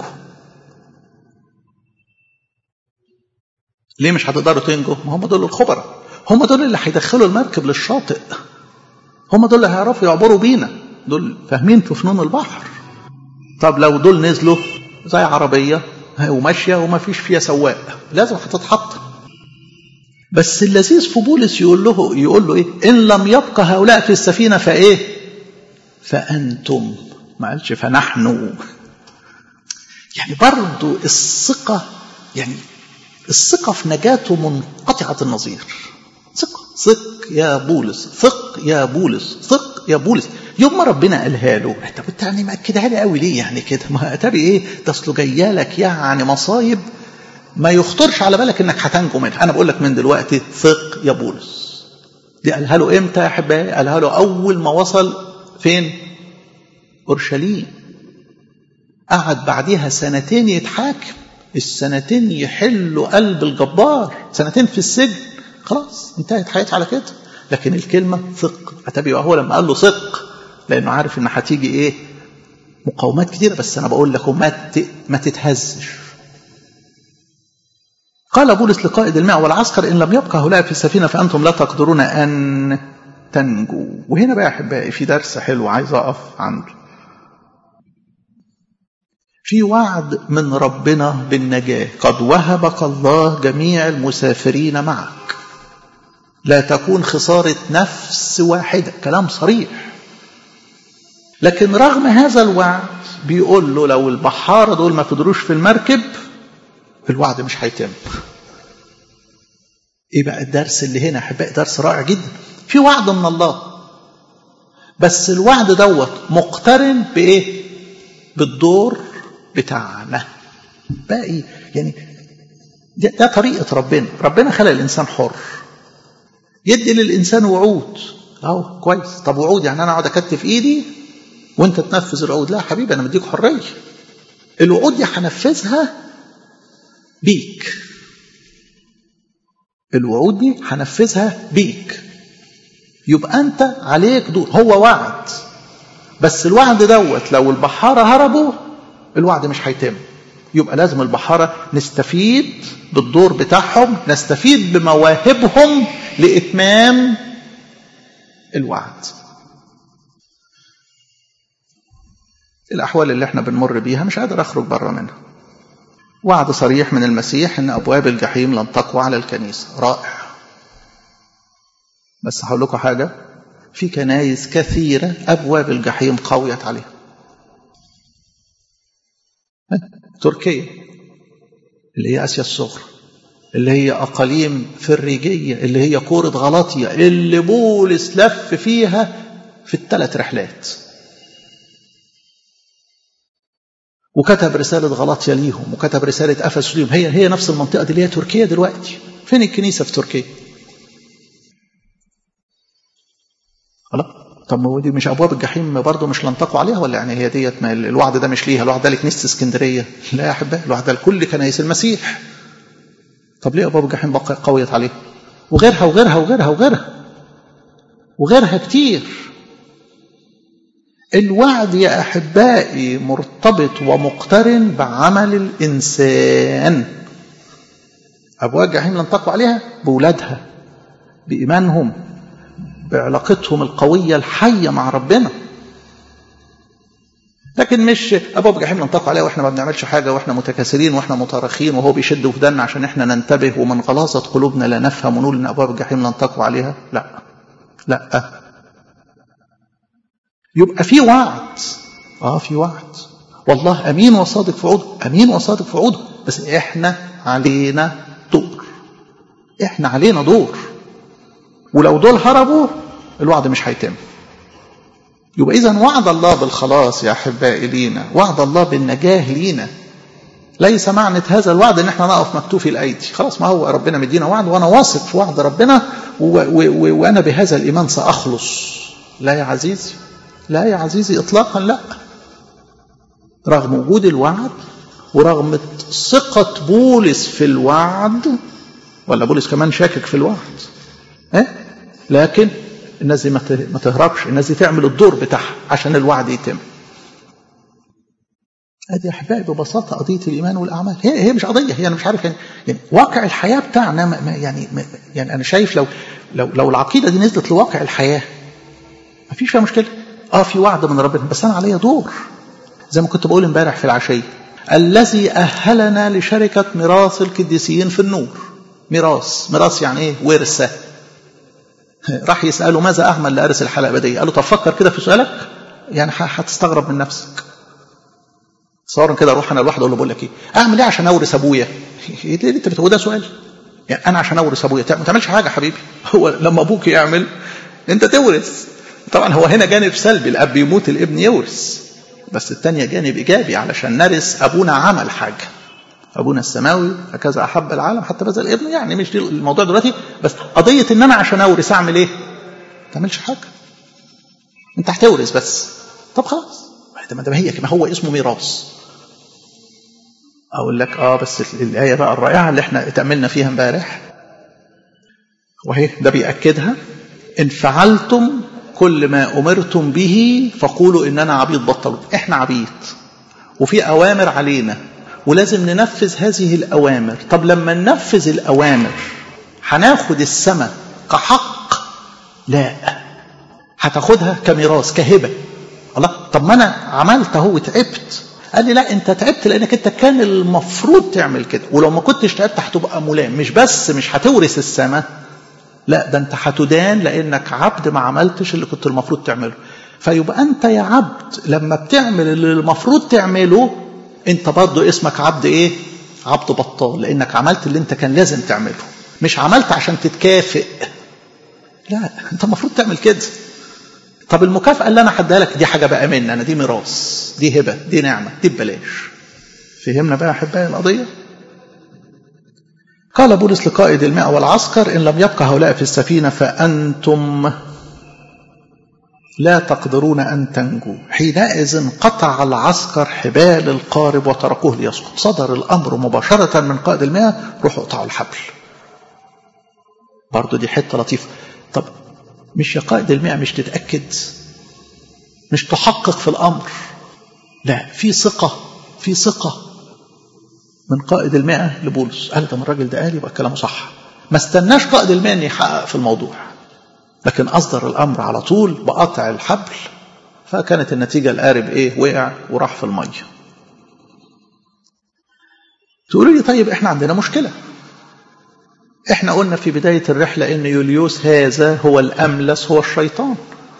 ليه مش هتقدروا تنجوا ما هم دول الخبراء هم دول اللي هيدخلوا المركب للشاطئ هم دول اللي هيعرفوا يعبروا بينا دول فاهمين في فنون البحر طب لو دول نزلوا زي عربية وماشية وما فيش فيها سواق لازم هتتحط بس اللذيذ في بولس يقول له يقول له ايه ان لم يبقى هؤلاء في السفينة فايه فأنتم ما قالش فنحن يعني برضو الثقة يعني الثقة في نجاته منقطعة النظير ثق ثق يا بولس ثق يا بولس ثق يا بولس يوم ما ربنا قالها له طب انت يعني مأكدها لي قوي ليه يعني كده ما اتاري ايه ده اصله جايه لك يعني مصايب ما يخطرش على بالك انك هتنجو منها انا بقول لك من دلوقتي ثق يا بولس دي قالها له امتى يا احبائي قالها له اول ما وصل فين اورشليم قعد بعديها سنتين يتحاكم السنتين يحلوا قلب الجبار سنتين في السجن خلاص انتهت حياتي على كده لكن الكلمة ثق أتبي هو لما قال له ثق لأنه عارف إن هتيجي إيه مقاومات كتيرة بس أنا بقول لكم ما ما تتهزش قال بولس لقائد الماء والعسكر إن لم يبقى هؤلاء في السفينة فأنتم لا تقدرون أن تنجوا وهنا بقى يا أحبائي في درس حلو عايز أقف عنده في وعد من ربنا بالنجاة قد وهبك الله جميع المسافرين معك لا تكون خسارة نفس واحدة كلام صريح لكن رغم هذا الوعد بيقول له لو البحارة دول ما قدروش في المركب الوعد مش هيتم ايه بقى الدرس اللي هنا احبائي درس رائع جدا في وعد من الله بس الوعد دوت مقترن بايه بالدور بتاعنا باقي يعني ده, ده طريقة ربنا ربنا خلق الإنسان حر يدي للإنسان وعود أهو كويس طب وعود يعني أنا أقعد أكتف إيدي وأنت تنفذ الوعود لا حبيبي أنا مديك حرية الوعود دي هنفذها بيك الوعود دي هنفذها بيك يبقى أنت عليك دور هو وعد بس الوعد دوت لو البحارة هربوا الوعد مش هيتم يبقى لازم البحارة نستفيد بالدور بتاعهم نستفيد بمواهبهم لإتمام الوعد الأحوال اللي احنا بنمر بيها مش قادر أخرج بره منها وعد صريح من المسيح أن أبواب الجحيم لن تقوى على الكنيسة رائع بس هقول لكم حاجة في كنايس كثيرة أبواب الجحيم قويت عليها تركيا اللي هي آسيا الصغرى اللي هي أقاليم فريجية اللي هي كورة غلطية اللي بولس لف فيها في الثلاث رحلات وكتب رسالة غلطية ليهم وكتب رسالة أفسس ليهم هي هي نفس المنطقة دي اللي هي تركيا دلوقتي فين الكنيسة في تركيا خلاص طب ما دي مش ابواب الجحيم برضه مش لنطقوا عليها ولا يعني هي ديت ما الوعد ده مش ليها الوعد ده لكنيسه اسكندريه لا يا احبائي الوعد ده لكل كنايس المسيح طب ليه ابواب الجحيم قويت عليها وغيرها وغيرها وغيرها وغيرها وغيرها كتير الوعد يا احبائي مرتبط ومقترن بعمل الانسان ابواب الجحيم لنطقوا عليها باولادها بايمانهم بعلاقتهم القوية الحية مع ربنا لكن مش أبواب الجحيم ننطق عليها وإحنا ما بنعملش حاجة وإحنا متكاسلين وإحنا متراخين وهو بيشد ودنا عشان إحنا ننتبه ومن غلاظة قلوبنا لا نفهم ونقول إن أبواب الجحيم ننطق عليها لا لا يبقى في وعد آه في وعد والله أمين وصادق في وعوده أمين وصادق في وعوده بس إحنا علينا دور إحنا علينا دور ولو دول هربوا الوعد مش هيتم يبقى اذا وعد الله بالخلاص يا احبائي لينا وعد الله بالنجاه لينا ليس معنى هذا الوعد ان احنا نقف مكتوفي الايدي خلاص ما هو ربنا مدينا وعد وانا واثق في وعد ربنا و و و وانا بهذا الايمان ساخلص لا يا عزيزي لا يا عزيزي اطلاقا لا رغم وجود الوعد ورغم ثقة بولس في الوعد ولا بولس كمان شاكك في الوعد إيه؟ لكن الناس دي ما تهربش الناس دي تعمل الدور بتاعها عشان الوعد يتم ادي احبائي ببساطه قضيه الايمان والاعمال هي هي مش قضيه هي انا مش عارف يعني, يعني واقع الحياه بتاعنا ما يعني ما يعني انا شايف لو لو لو العقيده دي نزلت لواقع الحياه ما فيش فيها مشكله اه في وعد من ربنا بس انا عليا دور زي ما كنت بقول امبارح في العشيه الذي اهلنا لشركه ميراث القديسين في النور ميراث ميراث يعني ايه ورثه راح يسأله ماذا أعمل لأرث الحياة الأبدية قال له طب فكر كده في سؤالك يعني هتستغرب من نفسك تصور كده اروح انا لوحدي اقول له بقول لك ايه اعمل ايه عشان اورث ابويا ايه اللي انت بتقول ده سؤال يعني انا عشان اورث ابويا ما تعملش حاجه حبيبي هو لما ابوك يعمل انت تورث طبعا هو هنا جانب سلبي الاب يموت الابن يورث بس الثانيه جانب ايجابي علشان نرث ابونا عمل حاجه ابونا السماوي هكذا احب العالم حتى بذل الابن يعني مش دي الموضوع دلوقتي بس قضيه ان انا عشان اورث اعمل ايه؟ ما تعملش حاجه انت هتورث بس طب خلاص ما دام هي كما هو اسمه ميراث اقول لك اه بس الايه بقى الرائعه اللي احنا اتاملنا فيها امبارح وهي ده بياكدها ان فعلتم كل ما امرتم به فقولوا اننا عبيد بطلوا احنا عبيد وفي اوامر علينا ولازم ننفذ هذه الأوامر طب لما ننفذ الأوامر هناخد السماء كحق لا هتاخدها كميراث كهبة الله طب ما أنا عملت اهو وتعبت قال لي لا انت تعبت لانك انت كان المفروض تعمل كده ولو ما كنتش تعبت هتبقى ملام مش بس مش هتورث السماء لا ده انت هتدان لانك عبد ما عملتش اللي كنت المفروض تعمله فيبقى انت يا عبد لما بتعمل اللي المفروض تعمله انت برضه اسمك عبد ايه عبد بطال لانك عملت اللي انت كان لازم تعمله مش عملت عشان تتكافئ لا انت المفروض تعمل كده طب المكافأة اللي انا هديها لك دي حاجة بقى مني انا دي ميراث دي هبة دي نعمة دي ببلاش فهمنا بقى احبائي القضية قال بولس لقائد الماء والعسكر ان لم يبقى هؤلاء في السفينة فانتم لا تقدرون أن تنجوا حينئذ قطع العسكر حبال القارب وتركوه ليسقط صدر الأمر مباشرة من قائد المياه روحوا اقطعوا الحبل برضو دي حتة لطيفة طب مش يا قائد المياه مش تتأكد مش تحقق في الأمر لا في ثقة في ثقة من قائد المئة لبولس قال ده من الراجل ده قال يبقى كلامه صح ما استناش قائد المئة ان يحقق في الموضوع لكن اصدر الامر على طول بقطع الحبل فكانت النتيجه القارب ايه وقع وراح في الميه تقولوا لي طيب احنا عندنا مشكله احنا قلنا في بدايه الرحله ان يوليوس هذا هو الاملس هو الشيطان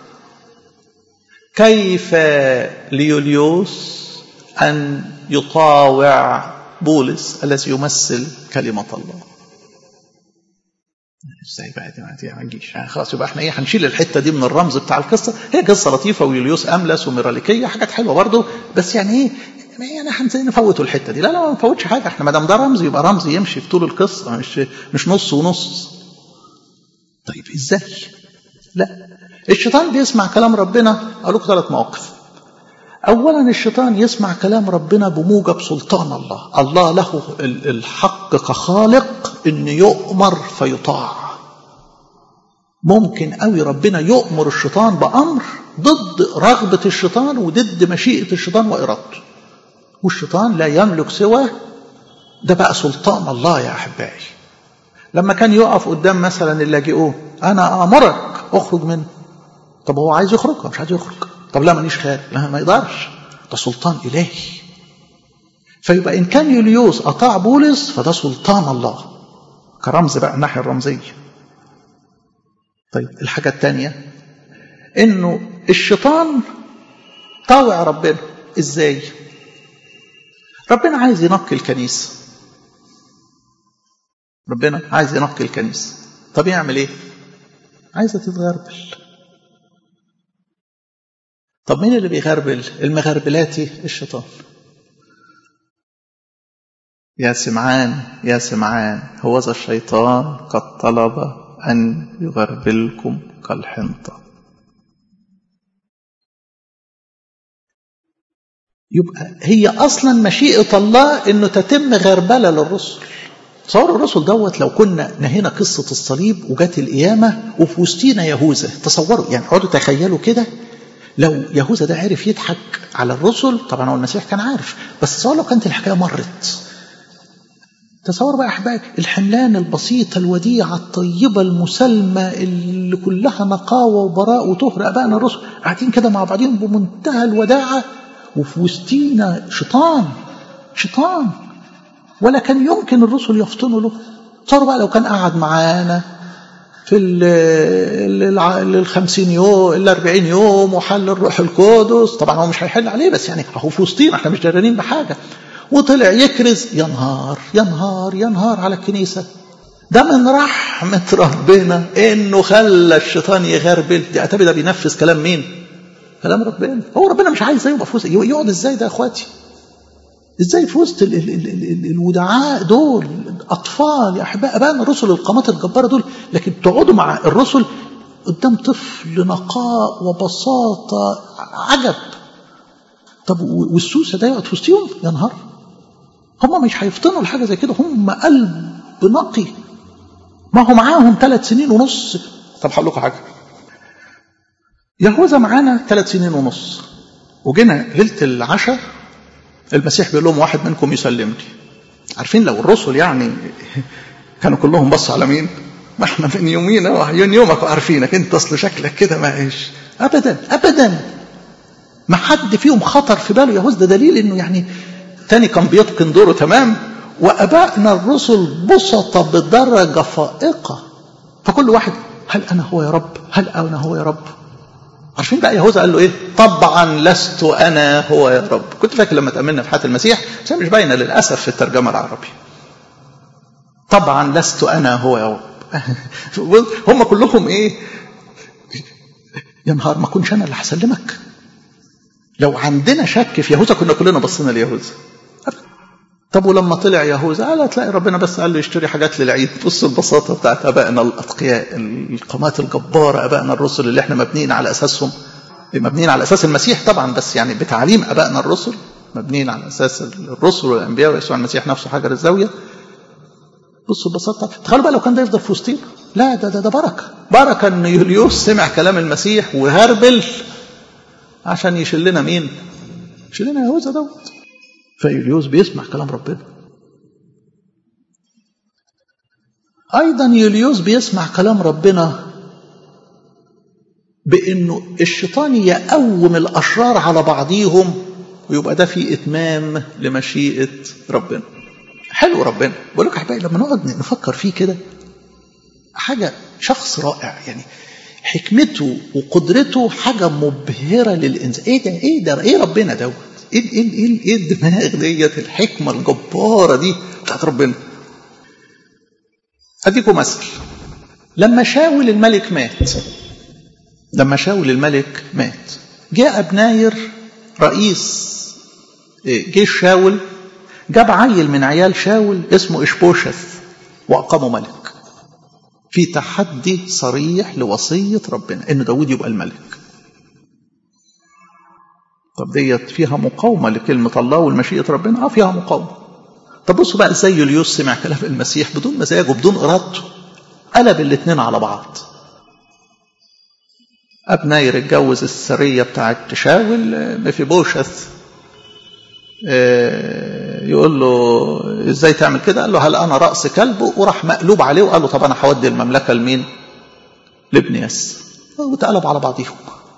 كيف ليوليوس ان يطاوع بولس الذي يمثل كلمه الله ازاي بقى دي ما تجيش يعني خلاص يبقى احنا ايه هنشيل الحته دي من الرمز بتاع القصه هي قصه لطيفه ويوليوس املس وميراليكيه حاجات حلوه برضه بس يعني ايه يعني احنا نفوتوا الحته دي لا لا ما نفوتش حاجه احنا ما دام ده رمز يبقى رمز يمشي في طول القصه مش مش نص ونص طيب ازاي لا الشيطان بيسمع كلام ربنا اقول لكم ثلاث مواقف اولا الشيطان يسمع كلام ربنا بموجب سلطان الله الله له الحق كخالق ان يؤمر فيطاع ممكن قوي ربنا يؤمر الشيطان بامر ضد رغبه الشيطان وضد مشيئه الشيطان وارادته والشيطان لا يملك سوى ده بقى سلطان الله يا احبائي لما كان يقف قدام مثلا اللاجئون انا امرك اخرج منه طب هو عايز يخرج مش عايز يخرج طب لا مانيش خارج لا ما يقدرش ده سلطان الهي فيبقى ان كان يوليوس اطاع بولس فده سلطان الله كرمز بقى الناحيه الرمزيه طيب الحاجه الثانيه انه الشيطان طاوع ربنا ازاي ربنا عايز ينقي الكنيسه ربنا عايز ينقي الكنيسه طب يعمل ايه عايزه تتغربل طب مين اللي بيغربل المغربلاتي الشيطان يا سمعان يا سمعان هو ذا الشيطان قد طلب أن يغربلكم كالحنطة يبقى هي أصلا مشيئة الله أنه تتم غربلة للرسل تصور الرسل دوت لو كنا نهينا قصة الصليب وجات القيامة وفي وسطينا يهوذا تصوروا يعني اقعدوا تخيلوا كده لو يهوذا ده عرف يضحك على الرسل طبعا هو المسيح كان عارف بس تصور لو كانت الحكايه مرت تصور بقى احبائي الحملان البسيطه الوديعه الطيبه المسالمه اللي كلها نقاوه وبراء وطهر ابائنا الرسل قاعدين كده مع بعضهم بمنتهى الوداعه وفي وسطينا شيطان شيطان ولا كان يمكن الرسل يفطنوا له تصوروا بقى لو كان قعد معانا في الخمسين يوم الأربعين يوم وحل الروح القدس طبعا هو مش هيحل عليه بس يعني هو في وسطينا احنا مش درانين بحاجة وطلع يكرز ينهار ينهار ينهار على الكنيسة ده من رحمة ربنا انه خلى الشيطان يغربل دي اتابي ده بينفذ كلام مين كلام ربنا هو ربنا مش عايز يبقى في وسط يقعد ازاي ده يا اخواتي ازاي في وسط ال ال ال ال الودعاء دول اطفال يا احباء ابائنا الرسل القامات الجباره دول لكن تقعدوا مع الرسل قدام طفل نقاء وبساطه عجب طب والسوسه ده يقعد في وسطهم يا نهار هم مش هيفطنوا لحاجه زي كده هم قلب نقي ما هو معاهم ثلاث سنين ونص طب هقول لكم حاجه يهوذا معانا ثلاث سنين ونص وجينا ليله العشاء المسيح بيقول لهم واحد منكم يسلمني عارفين لو الرسل يعني كانوا كلهم بصوا على مين ما احنا من يومينا من يومك وعارفينك انت اصل شكلك كده ما ايش ابدا ابدا ما حد فيهم خطر في باله يهوذا ده دليل انه يعني تاني كان بيتقن دوره تمام وابائنا الرسل بسطة بدرجة فائقة فكل واحد هل انا هو يا رب هل انا هو يا رب عارفين بقى يهوذا قال له ايه طبعا لست انا هو يا رب كنت فاكر لما تاملنا في حياه المسيح بس مش باينه للاسف في الترجمه العربي طبعا لست انا هو يا رب هم كلهم ايه يا نهار ما كنش انا اللي هسلمك لو عندنا شك في يهوذا كنا كلنا بصينا ليهوذا طب ولما طلع يهوذا قال تلاقي ربنا بس قال له يشتري حاجات للعيد بص البساطه بتاعت ابائنا الاتقياء القامات الجباره ابائنا الرسل اللي احنا مبنيين على اساسهم مبنيين على اساس المسيح طبعا بس يعني بتعليم ابائنا الرسل مبنيين على اساس الرسل والانبياء ويسوع المسيح نفسه حجر الزاويه بصوا البساطه تخيلوا بقى لو كان ده يفضل في وسطينا لا ده ده ده بركه بركه ان يوليوس سمع كلام المسيح وهربل عشان يشيل لنا مين؟ يشيل لنا يهوذا دوت فيوليوس بيسمع كلام ربنا أيضا يوليوس بيسمع كلام ربنا بأنه الشيطان يقوم الأشرار على بعضيهم ويبقى ده في إتمام لمشيئة ربنا حلو ربنا بقول لك يا احبائي لما نقعد نفكر فيه كده حاجة شخص رائع يعني حكمته وقدرته حاجة مبهرة للإنسان إيه ده إيه ده إيه ربنا دوت إيه إيه إيه, إيه الدماغ ديت الحكمة الجبارة دي بتاعت ربنا أديكم مثل لما شاول الملك مات لما شاول الملك مات جاء ابناير رئيس جيش شاول جاب عيل من عيال شاول اسمه إشبوشث وأقامه ملك في تحدي صريح لوصية ربنا إن داود يبقى الملك طب ديت فيها مقاومة لكلمة الله والمشيئة ربنا اه فيها مقاومة طب بصوا بقى ازاي يوليوس سمع كلام المسيح بدون مزاجه بدون إرادته قلب الاثنين على بعض أبناير اتجوز السرية بتاعت شاول مفيبوشث يقول له ازاي تعمل كده قال له هل انا راس كلب وراح مقلوب عليه وقال له طب انا هودي المملكه لمين لابن ياس واتقلبوا على بعضيهم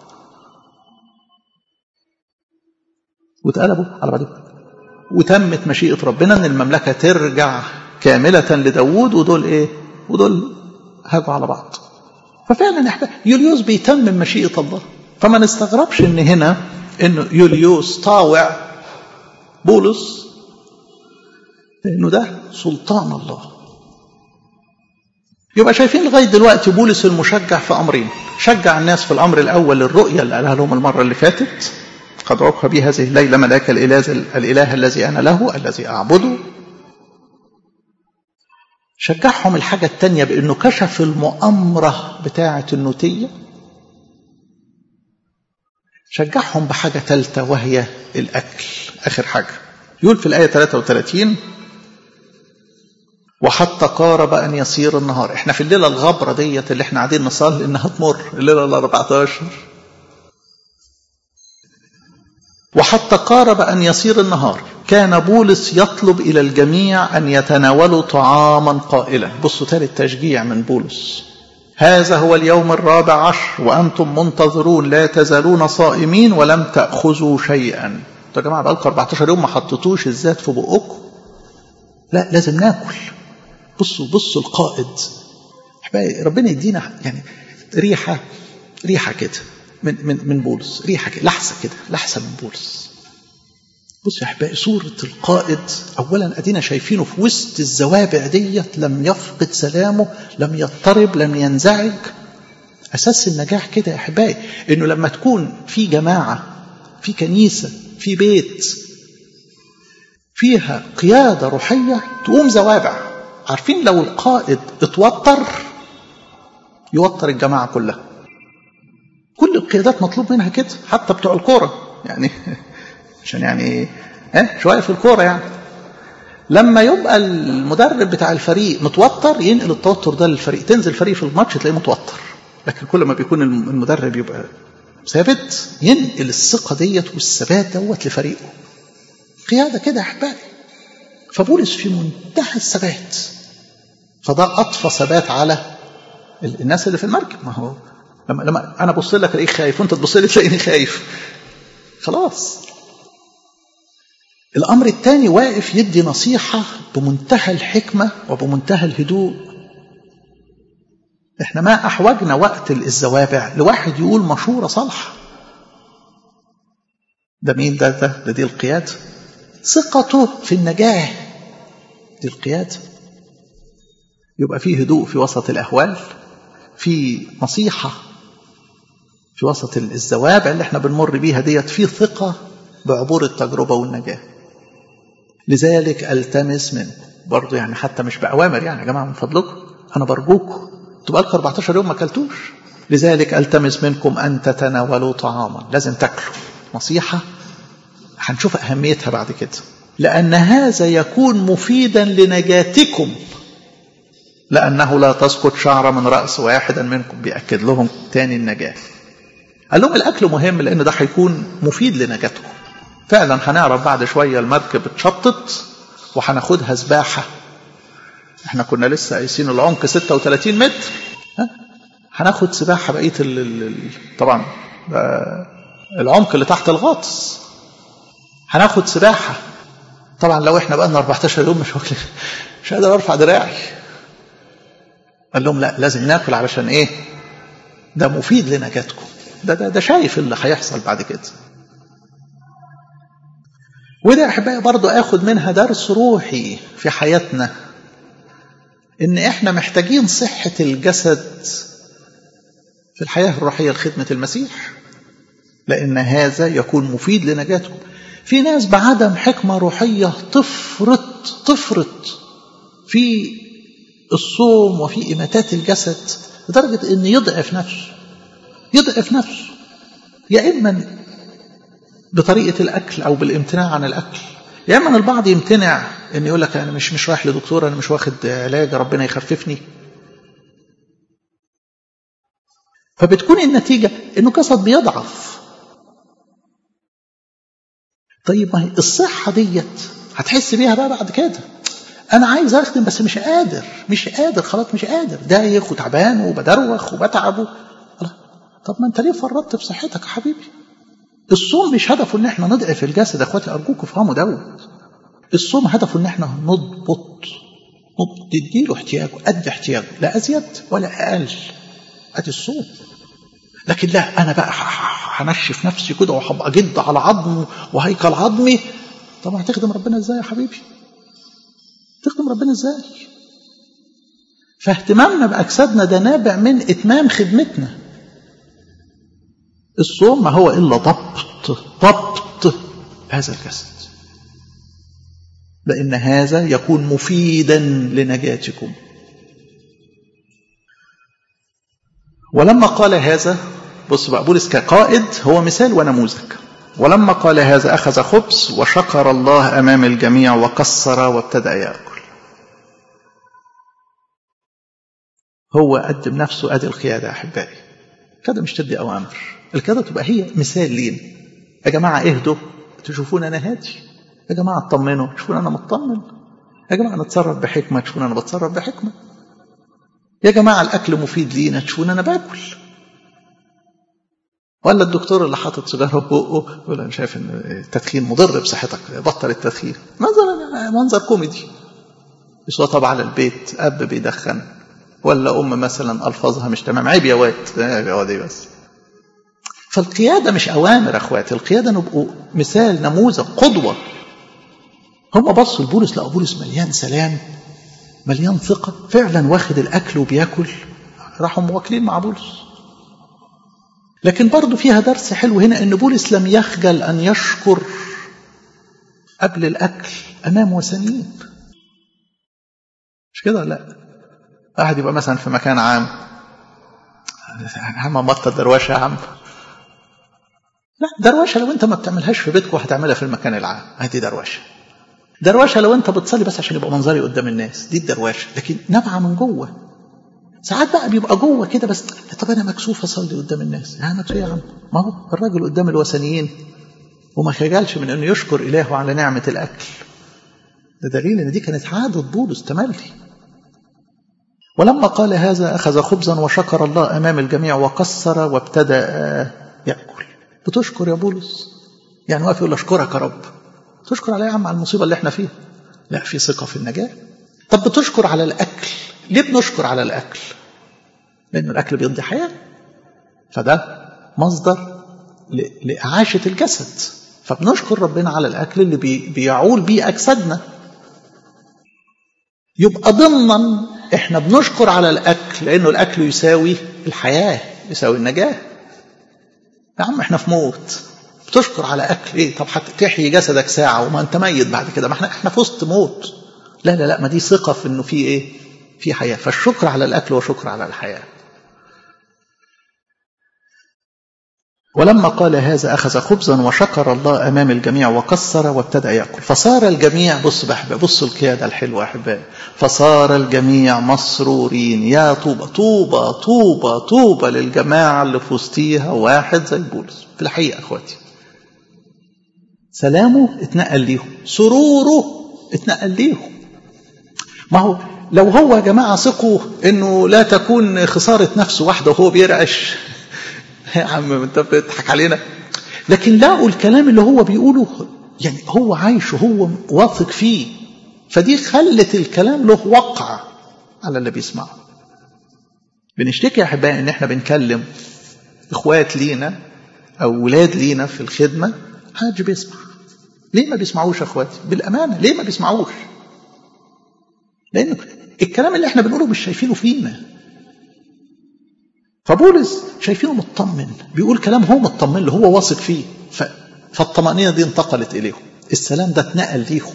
واتقلبوا على بعضيهم وتمت مشيئه ربنا ان المملكه ترجع كامله لداوود ودول ايه ودول هاجوا على بعض ففعلا احنا يوليوس بيتمم مشيئه الله فما نستغربش ان هنا انه يوليوس طاوع بولس لانه ده سلطان الله يبقى شايفين لغايه دلوقتي بولس المشجع في امرين شجع الناس في الامر الاول الرؤيا اللي قالها لهم المره اللي فاتت قد عقب بي هذه الليله ملاك الاله الاله الذي انا له الذي اعبده شجعهم الحاجه الثانيه بانه كشف المؤامره بتاعه النوتيه شجعهم بحاجة ثالثة وهي الأكل آخر حاجة يقول في الآية 33 وحتى قارب أن يصير النهار احنا في الليلة الغبرة ديت اللي احنا قاعدين نصلي إنها تمر الليلة ال 14 وحتى قارب أن يصير النهار كان بولس يطلب إلى الجميع أن يتناولوا طعاما قائلا بصوا ثالث تشجيع من بولس هذا هو اليوم الرابع عشر وأنتم منتظرون لا تزالون صائمين ولم تأخذوا شيئا انتوا يا جماعة بقالكم 14 يوم ما حطيتوش الزيت في بقكم لا لازم ناكل بصوا بصوا القائد ربنا يدينا يعني ريحة ريحة كده من من من بولس ريحة كده لحسة كده لحسة من بولس بص يا احبائي صورة القائد أولا أدينا شايفينه في وسط الزوابع ديت لم يفقد سلامه لم يضطرب لم ينزعج أساس النجاح كده يا أحبائي إنه لما تكون في جماعة في كنيسة في بيت فيها قيادة روحية تقوم زوابع عارفين لو القائد اتوتر يوتر الجماعة كلها كل القيادات مطلوب منها كده حتى بتوع الكورة يعني عشان يعني اه شويه في الكوره يعني لما يبقى المدرب بتاع الفريق متوتر ينقل التوتر ده للفريق تنزل الفريق في الماتش تلاقيه متوتر لكن كل ما بيكون المدرب يبقى ثابت ينقل الثقه ديت والثبات دوت لفريقه قياده كده يا احبائي فبولس في منتهى الثبات فده اطفى ثبات على الناس اللي في المركب ما هو لما لما انا ابص لك الاقيك خايف وانت تبص لي تلاقيني خايف خلاص الأمر الثاني واقف يدي نصيحة بمنتهى الحكمة وبمنتهى الهدوء احنا ما أحوجنا وقت الزوابع لواحد يقول مشورة صالحة ده مين ده ده, ده دي القيادة ثقته في النجاة دي القيادة يبقى فيه هدوء في وسط الأهوال في نصيحة في وسط الزوابع اللي احنا بنمر بيها ديت في ثقة بعبور التجربة والنجاة لذلك التمس منكم برضه يعني حتى مش بأوامر يعني يا جماعة من فضلكم أنا برجوكم تبقى لكم 14 يوم ما أكلتوش لذلك التمس منكم أن تتناولوا طعاما لازم تاكلوا نصيحة هنشوف أهميتها بعد كده لأن هذا يكون مفيدا لنجاتكم لأنه لا تسقط شعرة من رأس واحدا منكم بيأكد لهم تاني النجاة قال لهم الأكل مهم لأن ده هيكون مفيد لنجاتكم فعلا هنعرف بعد شوية المركب اتشطت وهناخدها سباحة احنا كنا لسه قايسين العمق 36 متر ها هناخد سباحه بقيه ال... ال... طبعا العمق اللي تحت الغطس هناخد سباحه طبعا لو احنا بقى لنا 14 يوم مش واكل مش قادر ارفع دراعي قال لهم لا لازم ناكل علشان ايه ده مفيد لنجاتكم ده ده ده شايف اللي هيحصل بعد كده وده يا احبائي برضه اخد منها درس روحي في حياتنا ان احنا محتاجين صحه الجسد في الحياه الروحيه لخدمه المسيح لان هذا يكون مفيد لنجاتكم في ناس بعدم حكمه روحيه تفرط تفرط في الصوم وفي إماتات الجسد لدرجة أن يضعف نفسه يضعف نفسه يا إما بطريقة الأكل أو بالامتناع عن الأكل يا إما البعض يمتنع أن يقول لك أنا مش مش رايح لدكتور أنا مش واخد علاج ربنا يخففني فبتكون النتيجة أنه جسد بيضعف طيب ما هي الصحة ديت هتحس بيها بقى بعد كده انا عايز اخدم بس مش قادر مش قادر خلاص مش قادر دايخ وتعبان وبدروخ وبتعب طب ما انت ليه فرطت في صحتك يا حبيبي الصوم مش هدفه ان احنا نضعف الجسد يا اخواتي ارجوكم افهموا دوت الصوم هدفه ان احنا نضبط نديله احتياجه قد احتياجه لا ازيد ولا اقل ادي الصوم لكن لا انا بقى هنشف نفسي كده وهبقى جد على عظم وهيكل عظمي طب هتخدم ربنا ازاي يا حبيبي تخدم ربنا ازاي فاهتمامنا باجسادنا ده نابع من اتمام خدمتنا الصوم ما هو الا ضبط ضبط هذا الجسد لان هذا يكون مفيدا لنجاتكم ولما قال هذا بص بقى بولس كقائد هو مثال ونموذج ولما قال هذا أخذ خبز وشكر الله أمام الجميع وكسر وابتدأ يأكل هو قدم نفسه أدي القيادة يا أحبائي القيادة مش تدي أوامر القيادة تبقى هي مثال لينا يا جماعة اهدوا تشوفون أنا هادي يا جماعة اطمنوا تشوفون أنا مطمن يا جماعة نتصرف بحكمة تشوفون أنا بتصرف بحكمة يا جماعة الأكل مفيد لينا تشوفون أنا باكل ولا الدكتور اللي حاطط سيجاره في بقه يقول انا شايف ان التدخين مضر بصحتك بطل التدخين منظر منظر كوميدي يصوتب على البيت اب بيدخن ولا ام مثلا الفاظها مش تمام عيب يا واد يا واد بس فالقياده مش اوامر اخواتي القياده نبقوا مثال نموذج قدوه هم بصوا لبولس لقوا بولس مليان سلام مليان ثقه فعلا واخد الاكل وبياكل راحوا مواكلين مع بولس لكن برضه فيها درس حلو هنا ان بولس لم يخجل ان يشكر قبل الاكل امام وثنيين مش كده لا واحد يبقى مثلا في مكان عام عم بطل دروشه يا عم لا دروشه لو انت ما بتعملهاش في بيتك وهتعملها في المكان العام هدي دروشه دروشه لو انت بتصلي بس عشان يبقى منظري قدام الناس دي الدروشه لكن نابعه من جوه ساعات بقى بيبقى جوه كده بس طب انا مكسوف اصلي قدام الناس يا مكسوف يا عم ما هو الراجل قدام الوثنيين وما خجلش من انه يشكر الهه على نعمه الاكل ده دليل ان دي كانت عاده بولس تملي ولما قال هذا اخذ خبزا وشكر الله امام الجميع وكسر وابتدا ياكل بتشكر يا بولس يعني واقف يقول اشكرك يا رب تشكر على يا عم على المصيبه اللي احنا فيها لا في ثقه في النجاه طب بتشكر على الاكل ليه بنشكر على الأكل لأن الأكل بيضي حياة فده مصدر لإعاشة الجسد فبنشكر ربنا على الأكل اللي بي بيعول بيه أجسادنا يبقى ضمنا احنا بنشكر على الأكل لأنه الأكل يساوي الحياة يساوي النجاة يا عم احنا في موت بتشكر على أكل ايه طب تحيي جسدك ساعة وما انت ميت بعد كده ما احنا احنا في وسط موت لا لا لا ما دي ثقة في انه في ايه في حياة فالشكر على الأكل وشكر على الحياة ولما قال هذا أخذ خبزا وشكر الله أمام الجميع وكسر وابتدأ يأكل فصار الجميع بص بحبة بصوا القيادة الحلوة أحبائي فصار الجميع مسرورين يا طوبة طوبة طوبة طوبة للجماعة اللي في وسطيها واحد زي بولس في الحقيقة أخواتي سلامه اتنقل ليهم سروره اتنقل ليهم ما هو لو هو يا جماعة ثقوا انه لا تكون خسارة نفسه واحدة وهو بيرعش يا عم انت بتضحك علينا لكن لقوا الكلام اللي هو بيقوله يعني هو عايش وهو واثق فيه فدي خلت الكلام له وقع على اللي بيسمعه بنشتكي يا احبائي ان احنا بنكلم اخوات لينا او ولاد لينا في الخدمه محدش بيسمع ليه ما بيسمعوش يا اخواتي بالامانه ليه ما بيسمعوش لان الكلام اللي احنا بنقوله مش شايفينه فينا فبولس شايفينه مطمن بيقول كلام هو مطمن له هو واثق فيه ف... فالطمأنينة دي انتقلت إليهم السلام ده اتنقل ليهم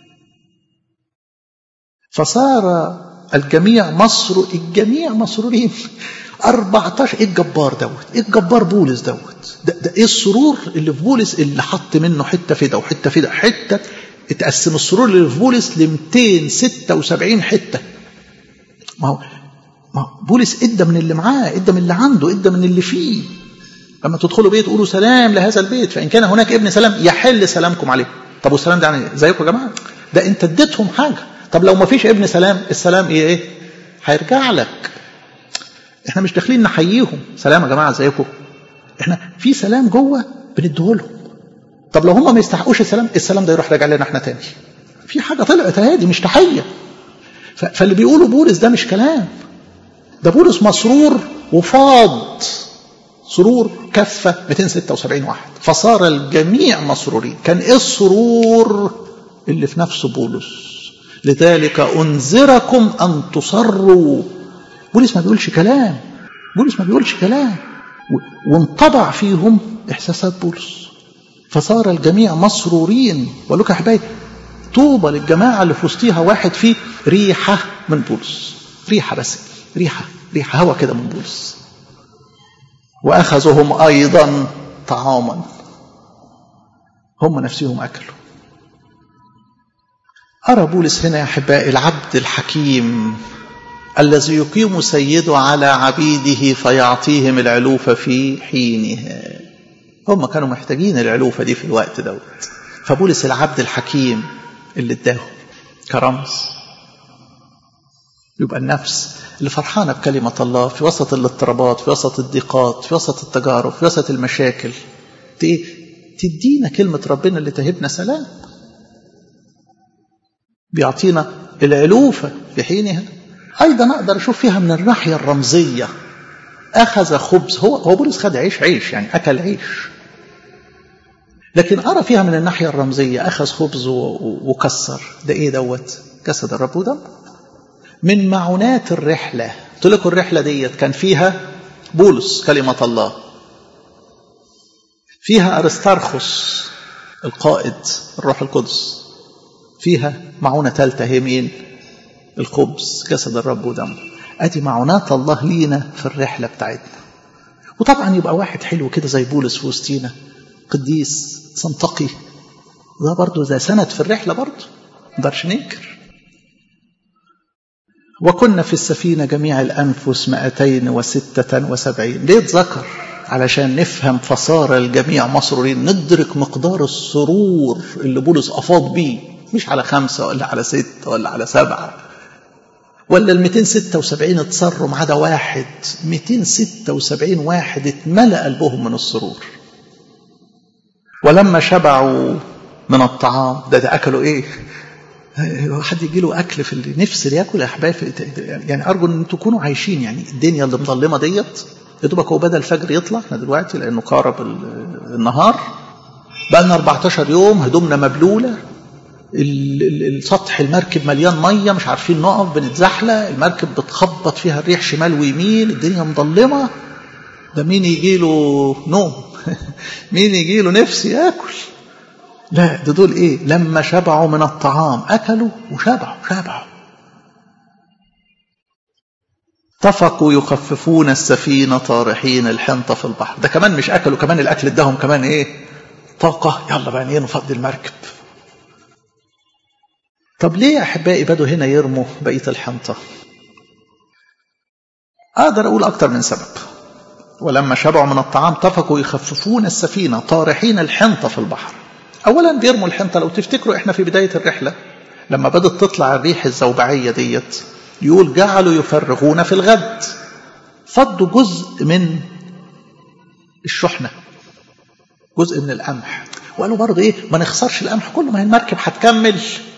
فصار الجميع مصر الجميع مسرورين 14 ايه الجبار دوت ايه الجبار بولس دوت ده, ده ايه السرور اللي في بولس اللي حط منه حته في ده وحته في ده حته اتقسم السرور اللي في بولس ل 276 حته ما هو ما هو بولس ادى من اللي معاه ادى من اللي عنده ادى من اللي فيه لما تدخلوا بيت قولوا سلام لهذا البيت فان كان هناك ابن سلام يحل سلامكم عليه طب والسلام ده يعني زيكم يا جماعه ده انت اديتهم حاجه طب لو ما فيش ابن سلام السلام ايه ايه هيرجع لك احنا مش داخلين نحييهم سلام يا جماعه ازيكم احنا في سلام جوه بنديهولهم طب لو هم ما يستحقوش السلام السلام ده يروح راجع لنا احنا تاني في حاجه طلعت اهي مش تحيه فاللي بيقوله بولس ده مش كلام ده بولس مسرور وفاض سرور كفة 276 واحد فصار الجميع مسرورين كان ايه السرور اللي في نفس بولس لذلك انذركم ان تصروا بولس ما بيقولش كلام بولس ما بيقولش كلام وانطبع فيهم احساسات بولس فصار الجميع مسرورين بقول لكم يا حبايبي طوبى للجماعه اللي في وسطيها واحد فيه ريحه من بولس ريحه بس ريحه ريحه هوا كده من بولس واخذهم ايضا طعاما هم نفسهم اكلوا ارى بولس هنا يا احبائي العبد الحكيم الذي يقيم سيده على عبيده فيعطيهم العلوفة في حينها هم كانوا محتاجين العلوفة دي في الوقت دوت فبولس العبد الحكيم اللي اداهم كرمز يبقى النفس اللي فرحانة بكلمة الله في وسط الاضطرابات في وسط الضيقات في وسط التجارب في وسط المشاكل تدينا كلمة ربنا اللي تهبنا سلام بيعطينا العلوفة في حينها أيضا أقدر أشوف فيها من الناحية الرمزية أخذ خبز هو هو بولس خد عيش عيش يعني أكل عيش لكن أرى فيها من الناحية الرمزية أخذ خبز وكسر ده إيه دوت جسد الرب ودم من معونات الرحلة قلت لكم الرحلة ديت كان فيها بولس كلمة الله فيها أرسترخس القائد الروح القدس فيها معونة ثالثة هي مين الخبز جسد الرب ودمه ادي معونات الله لينا في الرحله بتاعتنا وطبعا يبقى واحد حلو كده زي بولس في وسطينا قديس سنتقي ده برضه ده سند في الرحله برضه نقدرش ننكر وكنا في السفينة جميع الأنفس مائتين وستة وسبعين ليه اتذكر علشان نفهم فصار الجميع مسرورين ندرك مقدار السرور اللي بولس أفاض بيه مش على خمسة ولا على ستة ولا على سبعة ولا ال 276 اتصروا ما عدا واحد 276 واحد اتملأ قلبهم من السرور ولما شبعوا من الطعام ده, ده اكلوا ايه حد يجي له اكل في النفس اللي ياكل يا احبابي يعني ارجو ان تكونوا عايشين يعني الدنيا اللي مظلمه ديت يا دوبك هو بدا الفجر يطلع احنا دلوقتي لانه قارب النهار بقى لنا 14 يوم هدومنا مبلوله السطح المركب مليان ميه مش عارفين نقف بنتزحلق المركب بتخبط فيها الريح شمال ويمين الدنيا مظلمه ده مين يجي له نوم مين يجي له نفس ياكل لا ده دول ايه لما شبعوا من الطعام اكلوا وشبعوا شبعوا اتفقوا يخففون السفينة طارحين الحنطة في البحر ده كمان مش أكلوا كمان الأكل اداهم كمان إيه طاقة يلا بقى إيه نفضي المركب طب ليه يا أحبائي بدوا هنا يرموا بقية الحنطة أقدر أقول أكتر من سبب ولما شبعوا من الطعام اتفقوا يخففون السفينة طارحين الحنطة في البحر أولا بيرموا الحنطة لو تفتكروا إحنا في بداية الرحلة لما بدت تطلع الريح الزوبعية ديت يقول جعلوا يفرغون في الغد فضوا جزء من الشحنة جزء من القمح وقالوا برضه ايه ما نخسرش القمح كله ما هي المركب هتكمل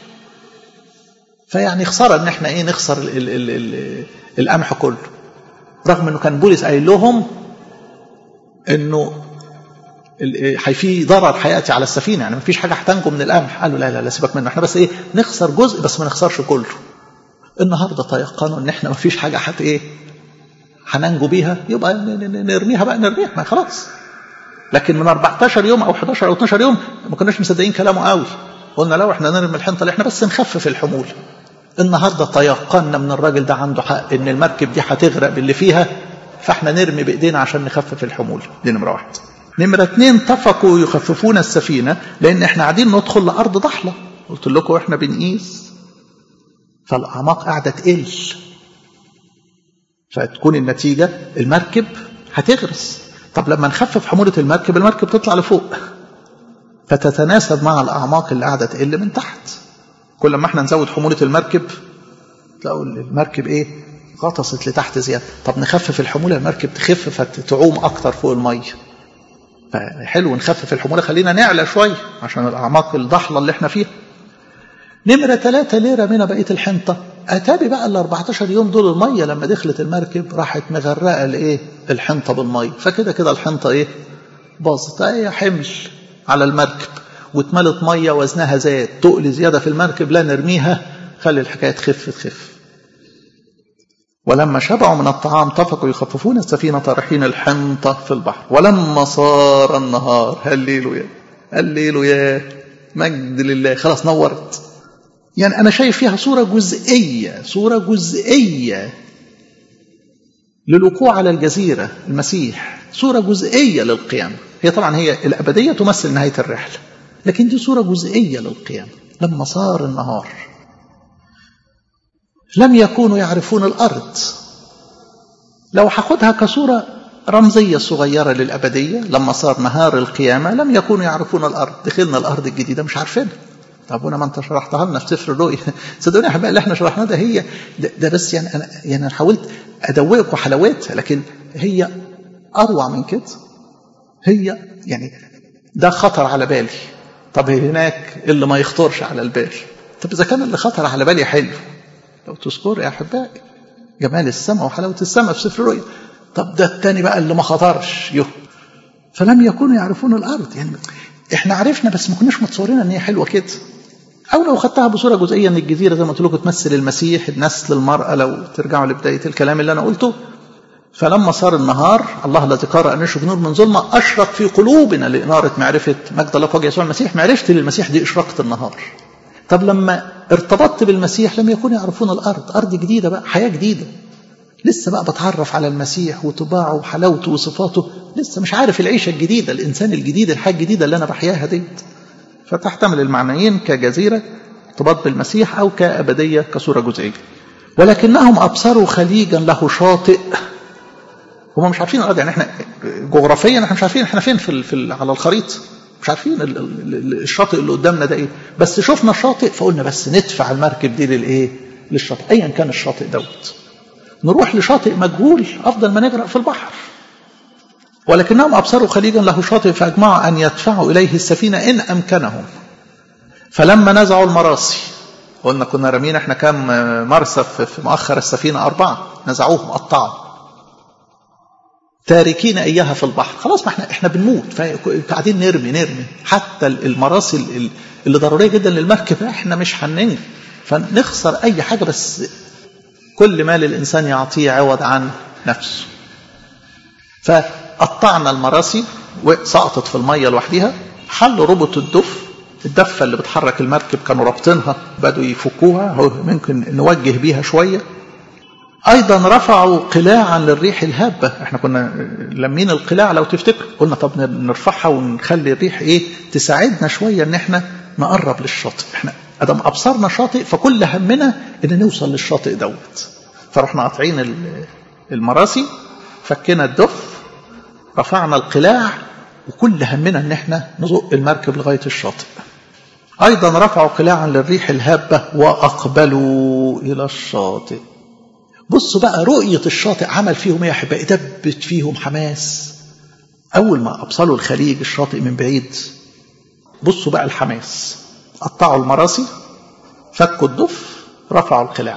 فيعني خسارة ان احنا ايه نخسر ال ال ال ال القمح كله رغم انه كان بولس قايل لهم انه في ضرر هياتي على السفينه يعني مفيش حاجه هتنجو من القمح قالوا لا لا لا سيبك منه احنا بس ايه نخسر جزء بس ما نخسرش كله النهارده تيقنوا ان احنا مفيش حاجه حت ايه هننجو بيها يبقى نرميها بقى نرميها ما خلاص لكن من 14 يوم او 11 او 12 يوم ما كناش مصدقين كلامه قوي قلنا لو احنا نرمي الحنطه اللي احنا بس نخفف الحمول النهارده تيقنا من الراجل ده عنده حق ان المركب دي هتغرق باللي فيها فاحنا نرمي بايدينا عشان نخفف الحمول دي نمره واحد نمرة اتنين اتفقوا يخففون السفينة لأن احنا قاعدين ندخل لأرض ضحلة قلت لكم احنا بنقيس فالأعماق قاعدة تقل فتكون النتيجة المركب هتغرس طب لما نخفف حمولة المركب المركب تطلع لفوق فتتناسب مع الأعماق اللي قاعدة تقل من تحت كل ما احنا نزود حمولة المركب تلاقوا المركب ايه غطست لتحت زيادة طب نخفف الحمولة المركب تخف فتعوم أكتر فوق المية فحلو نخفف الحمولة خلينا نعلى شوية عشان الأعماق الضحلة اللي احنا فيها نمرة ثلاثة ليه رمينا بقية الحنطة أتابي بقى ال 14 يوم دول المية لما دخلت المركب راحت مغرقة الإيه الحنطة بالمية فكده كده الحنطة إيه باظت أي حمل على المركب واتملت مية وزنها زاد تقل زيادة في المركب لا نرميها خلي الحكاية تخف تخف ولما شبعوا من الطعام اتفقوا يخففون السفينة طارحين الحنطة في البحر ولما صار النهار هللوا يا هللوا يا مجد لله خلاص نورت يعني أنا شايف فيها صورة جزئية صورة جزئية للوقوع على الجزيرة المسيح صورة جزئية للقيامة هي طبعا هي الأبدية تمثل نهاية الرحلة لكن دي صورة جزئية للقيامة لما صار النهار لم يكونوا يعرفون الأرض لو هاخدها كصورة رمزية صغيرة للأبدية لما صار نهار القيامة لم يكونوا يعرفون الأرض دخلنا الأرض الجديدة مش عارفينها طب وانا ما انت شرحتها لنا في سفر الرؤيا صدقوني يا احبائي اللي احنا شرحناه ده هي ده, ده بس يعني انا يعني انا حاولت ادوقكم حلاوتها لكن هي اروع من كده هي يعني ده خطر على بالي طب هناك اللي ما يخطرش على البال طب اذا كان اللي خطر على بالي حلو لو تذكر يا احبائي جمال السماء وحلاوه السماء في سفر الرؤيا طب ده التاني بقى اللي ما خطرش يو فلم يكونوا يعرفون الارض يعني احنا عرفنا بس ما كناش متصورين ان هي حلوه كده او لو خدتها بصوره جزئيه ان الجزيره زي ما قلت لكم تمثل المسيح نسل المراه لو ترجعوا لبدايه الكلام اللي انا قلته فلما صار النهار الله الذي قرأ أن يشرق نور من ظلمة أشرق في قلوبنا لإنارة معرفة مجد الله في وجه يسوع المسيح معرفتي للمسيح دي إشراقة النهار طب لما ارتبطت بالمسيح لم يكونوا يعرفون الأرض أرض جديدة بقى حياة جديدة لسه بقى بتعرف على المسيح وطباعه وحلاوته وصفاته لسه مش عارف العيشة الجديدة الإنسان الجديد الحياة الجديدة اللي أنا بحياها ديت فتحتمل المعنيين كجزيرة ارتباط بالمسيح أو كأبدية كصورة جزئية ولكنهم أبصروا خليجا له شاطئ هم مش عارفين الأرض يعني احنا جغرافيا احنا مش عارفين احنا فين في, في على الخريطة مش عارفين الشاطئ اللي قدامنا ده ايه بس شفنا الشاطئ فقلنا بس ندفع المركب دي للايه للشاطئ ايا كان الشاطئ دوت نروح لشاطئ مجهول افضل ما نغرق في البحر ولكنهم ابصروا خليجا له شاطئ فاجمعوا ان يدفعوا اليه السفينه ان امكنهم فلما نزعوا المراسي قلنا كنا رامين احنا كام مرسى في مؤخر السفينه اربعه نزعوهم قطعوا تاركين اياها في البحر خلاص ما احنا احنا بنموت فقاعدين نرمي نرمي حتى المراسي اللي ضروريه جدا للمركب احنا مش هننجي فنخسر اي حاجه بس كل ما للانسان يعطيه عوض عن نفسه فقطعنا المراسي وسقطت في الميه لوحديها حلوا ربط الدف الدفه اللي بتحرك المركب كانوا رابطينها بدوا يفكوها هو ممكن نوجه بيها شويه ايضا رفعوا قلاعا للريح الهابه احنا كنا لمين القلاع لو تفتكروا قلنا طب نرفعها ونخلي الريح ايه تساعدنا شويه ان احنا نقرب للشاطئ احنا ادم ابصرنا شاطئ فكل همنا ان نوصل للشاطئ دوت فرحنا قاطعين المراسي فكينا الدف رفعنا القلاع وكل همنا ان احنا نزق المركب لغايه الشاطئ ايضا رفعوا قلاعا للريح الهابه واقبلوا الى الشاطئ بصوا بقى رؤية الشاطئ عمل فيهم ايه يا احبائي دبت فيهم حماس أول ما أبصلوا الخليج الشاطئ من بعيد بصوا بقى الحماس قطعوا المراسي فكوا الضف رفعوا القلاع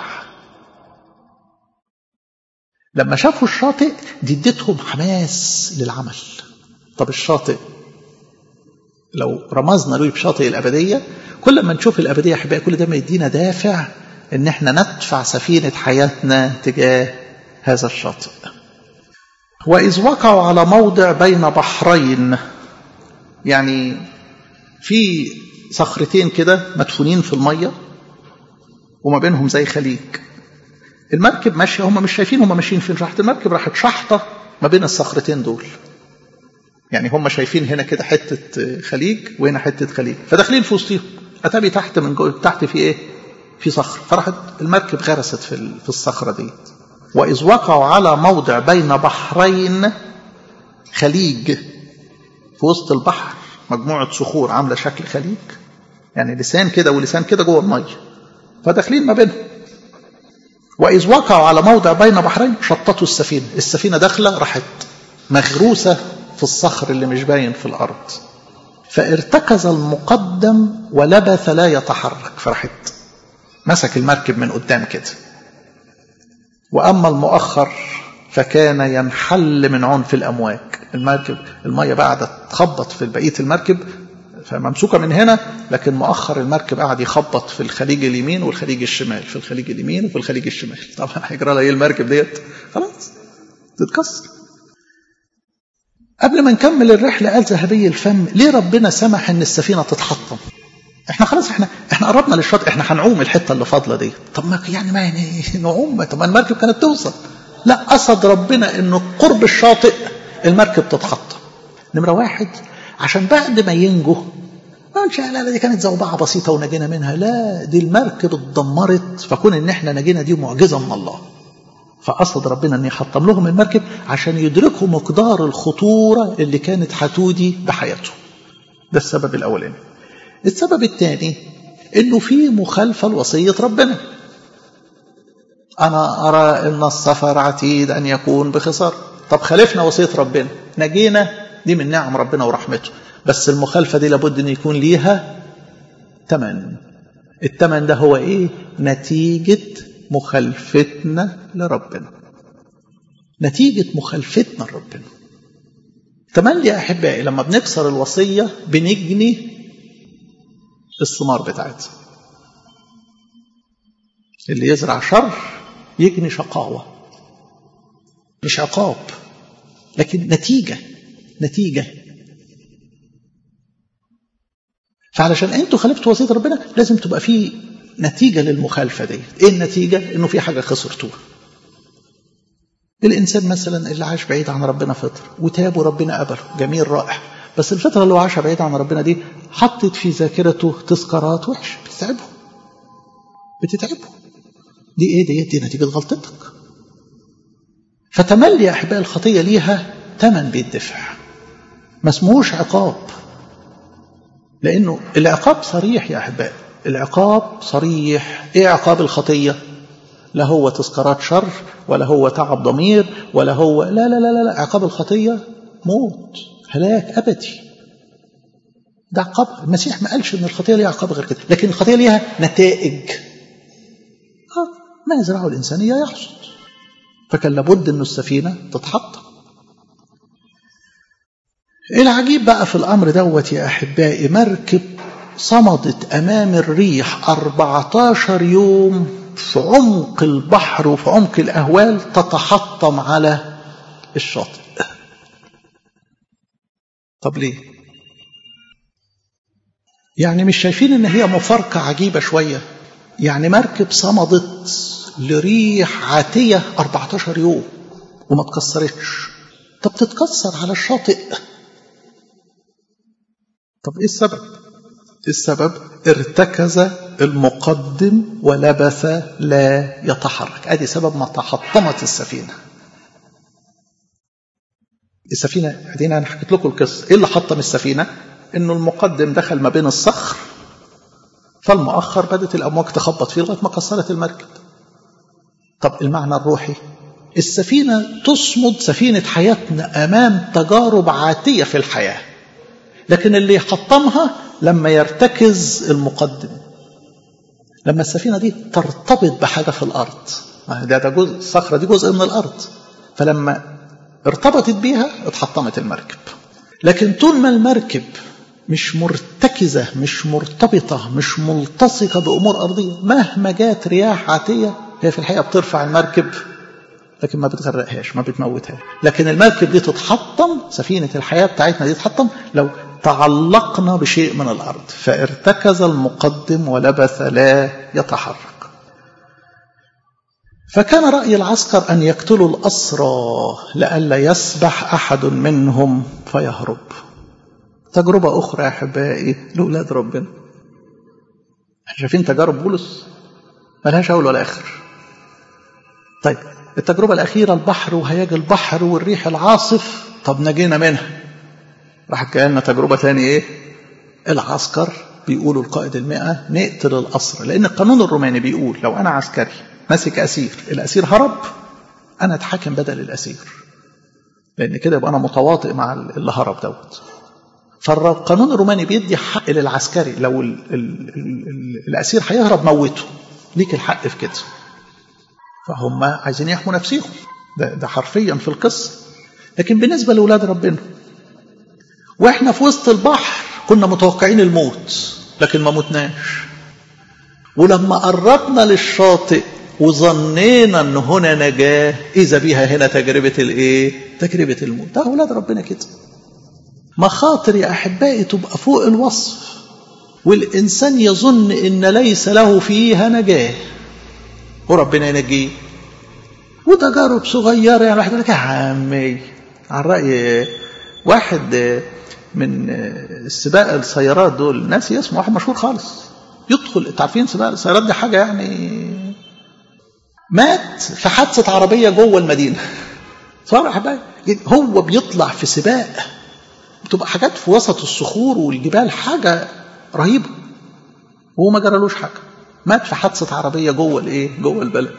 لما شافوا الشاطئ دي ادتهم حماس للعمل طب الشاطئ لو رمزنا له بشاطئ الأبدية كل ما نشوف الأبدية يا أحبائي كل ده ما يدينا دافع إن احنا ندفع سفينة حياتنا تجاه هذا الشاطئ وإذ وقعوا على موضع بين بحرين يعني في صخرتين كده مدفونين في المية وما بينهم زي خليج المركب ماشية هم مش شايفين هم ماشيين فين راحت المركب راحت شحطة ما بين الصخرتين دول يعني هم شايفين هنا كده حتة خليج وهنا حتة خليج فداخلين في وسطيهم أتابي تحت من جوه تحت في إيه؟ في صخر فراحت المركب غرست في في الصخرة دي وإذ وقعوا على موضع بين بحرين خليج في وسط البحر مجموعة صخور عاملة شكل خليج يعني لسان كده ولسان كده جوه المية فداخلين ما بينهم وإذ وقعوا على موضع بين بحرين شططوا السفينة السفينة داخلة راحت مغروسة في الصخر اللي مش باين في الأرض فارتكز المقدم ولبث لا يتحرك فرحت مسك المركب من قدام كده وأما المؤخر فكان ينحل من عنف الأمواج المركب المية قاعدة تخبط في بقية المركب فممسوكة من هنا لكن مؤخر المركب قاعد يخبط في الخليج اليمين والخليج الشمال في الخليج اليمين وفي الخليج الشمال طبعا هيجرى لها ايه المركب ديت خلاص تتكسر قبل ما نكمل الرحلة قال ذهبي الفم ليه ربنا سمح ان السفينة تتحطم احنا خلاص احنا احنا قربنا للشاطئ احنا هنعوم الحته اللي فاضله دي طب ما يعني ما يعني نعوم طب ما المركب كانت توصل لا قصد ربنا انه قرب الشاطئ المركب تتحطم نمره واحد عشان بعد ما ينجوا ما شاء لا دي كانت زوبعه بسيطه ونجينا منها لا دي المركب اتدمرت فكون ان احنا نجينا دي معجزه من الله فقصد ربنا ان يحطم لهم المركب عشان يدركوا مقدار الخطوره اللي كانت هتودي بحياتهم ده السبب الاولاني السبب الثاني انه في مخالفه لوصيه ربنا انا ارى ان السفر عتيد ان يكون بخسار طب خالفنا وصيه ربنا نجينا دي من نعم ربنا ورحمته بس المخالفه دي لابد ان يكون ليها ثمن الثمن ده هو ايه نتيجه مخالفتنا لربنا نتيجه مخالفتنا لربنا تملي يا احبائي لما بنكسر الوصيه بنجني الثمار بتاعتها اللي يزرع شر يجني شقاوة مش عقاب لكن نتيجة نتيجة فعلشان انتوا خالفتوا وصية ربنا لازم تبقى في نتيجة للمخالفة دي ايه النتيجة انه في حاجة خسرتوها الانسان مثلا اللي عاش بعيد عن ربنا فترة وتاب وربنا قبله جميل رائع بس الفترة اللي هو عاشها بعيد عن ربنا دي حطت في ذاكرته تذكارات وحشة بتتعبه بتتعبه دي ايه دي دي نتيجة غلطتك فتملي يا احبائي الخطية ليها ثمن بيدفع ما اسمهوش عقاب لانه العقاب صريح يا احبائي العقاب صريح ايه عقاب الخطية لا هو تذكارات شر ولا هو تعب ضمير ولا هو لا لا لا لا, لا. عقاب الخطية موت هلاك أبدي ده عقاب المسيح ما قالش ان الخطيه ليها عقاب غير كده لكن الخطيه ليها نتائج آه ما يزرعه الانسان اياه يحصد فكان لابد انه السفينه تتحطم العجيب بقى في الامر دوت يا احبائي مركب صمدت امام الريح 14 يوم في عمق البحر وفي عمق الاهوال تتحطم على الشاطئ طب ليه يعني مش شايفين ان هي مفارقة عجيبة شوية يعني مركب صمدت لريح عاتية 14 يوم وما تكسرتش طب تتكسر على الشاطئ طب ايه السبب السبب ارتكز المقدم ولبث لا يتحرك ادي سبب ما تحطمت السفينه السفينه ادينا انا حكيت لكم القصه ايه اللي حطم السفينه انه المقدم دخل ما بين الصخر فالمؤخر بدت الامواج تخبط فيه لغايه ما كسرت المركب طب المعنى الروحي السفينة تصمد سفينة حياتنا أمام تجارب عاتية في الحياة لكن اللي يحطمها لما يرتكز المقدم لما السفينة دي ترتبط بحاجة في الأرض ده, ده جزء الصخرة دي جزء من الأرض فلما ارتبطت بيها اتحطمت المركب لكن طول ما المركب مش مرتكزة مش مرتبطة مش ملتصقة بأمور أرضية مهما جات رياح عاتية هي في الحقيقة بترفع المركب لكن ما بتغرقهاش ما بتموتهاش لكن المركب دي تتحطم سفينة الحياة بتاعتنا دي تتحطم لو تعلقنا بشيء من الأرض فارتكز المقدم ولبث لا يتحرك فكان رأي العسكر أن يقتلوا الأسرى لئلا يسبح أحد منهم فيهرب تجربة أخرى يا أحبائي لأولاد ربنا شايفين تجارب بولس ملهاش أول ولا آخر طيب التجربة الأخيرة البحر وهياج البحر والريح العاصف طب نجينا منها راح جاي لنا تجربة تاني إيه العسكر بيقولوا القائد المئة نقتل الأسر لأن القانون الروماني بيقول لو أنا عسكري ماسك أسير الأسير هرب أنا أتحاكم بدل الأسير لأن كده يبقى أنا متواطئ مع اللي هرب دوت فالقانون الروماني بيدي حق للعسكري لو ال ال ال الأسير هيهرب موته ليك الحق في كده فهم عايزين يحموا نفسهم ده, ده حرفيا في القصة لكن بالنسبة لأولاد ربنا وإحنا في وسط البحر كنا متوقعين الموت لكن ما متناش ولما قربنا للشاطئ وظنينا ان هنا نجاه اذا بيها هنا تجربه الايه تجربه الموت ده اولاد ربنا كده مخاطر يا احبائي تبقى فوق الوصف والانسان يظن ان ليس له فيها نجاه وربنا ينجيه وتجارب صغيره يعني واحد يقول لك يا عمي على راي واحد من السباق السيارات دول ناسي اسمه واحد مشهور خالص يدخل عارفين سباق السيارات دي حاجه يعني مات في حادثة عربية جوه المدينة صار يا حبايبي هو بيطلع في سباق بتبقى حاجات في وسط الصخور والجبال حاجة رهيبة وهو ما جرالوش حاجة مات في حادثة عربية جوه الايه جوه البلد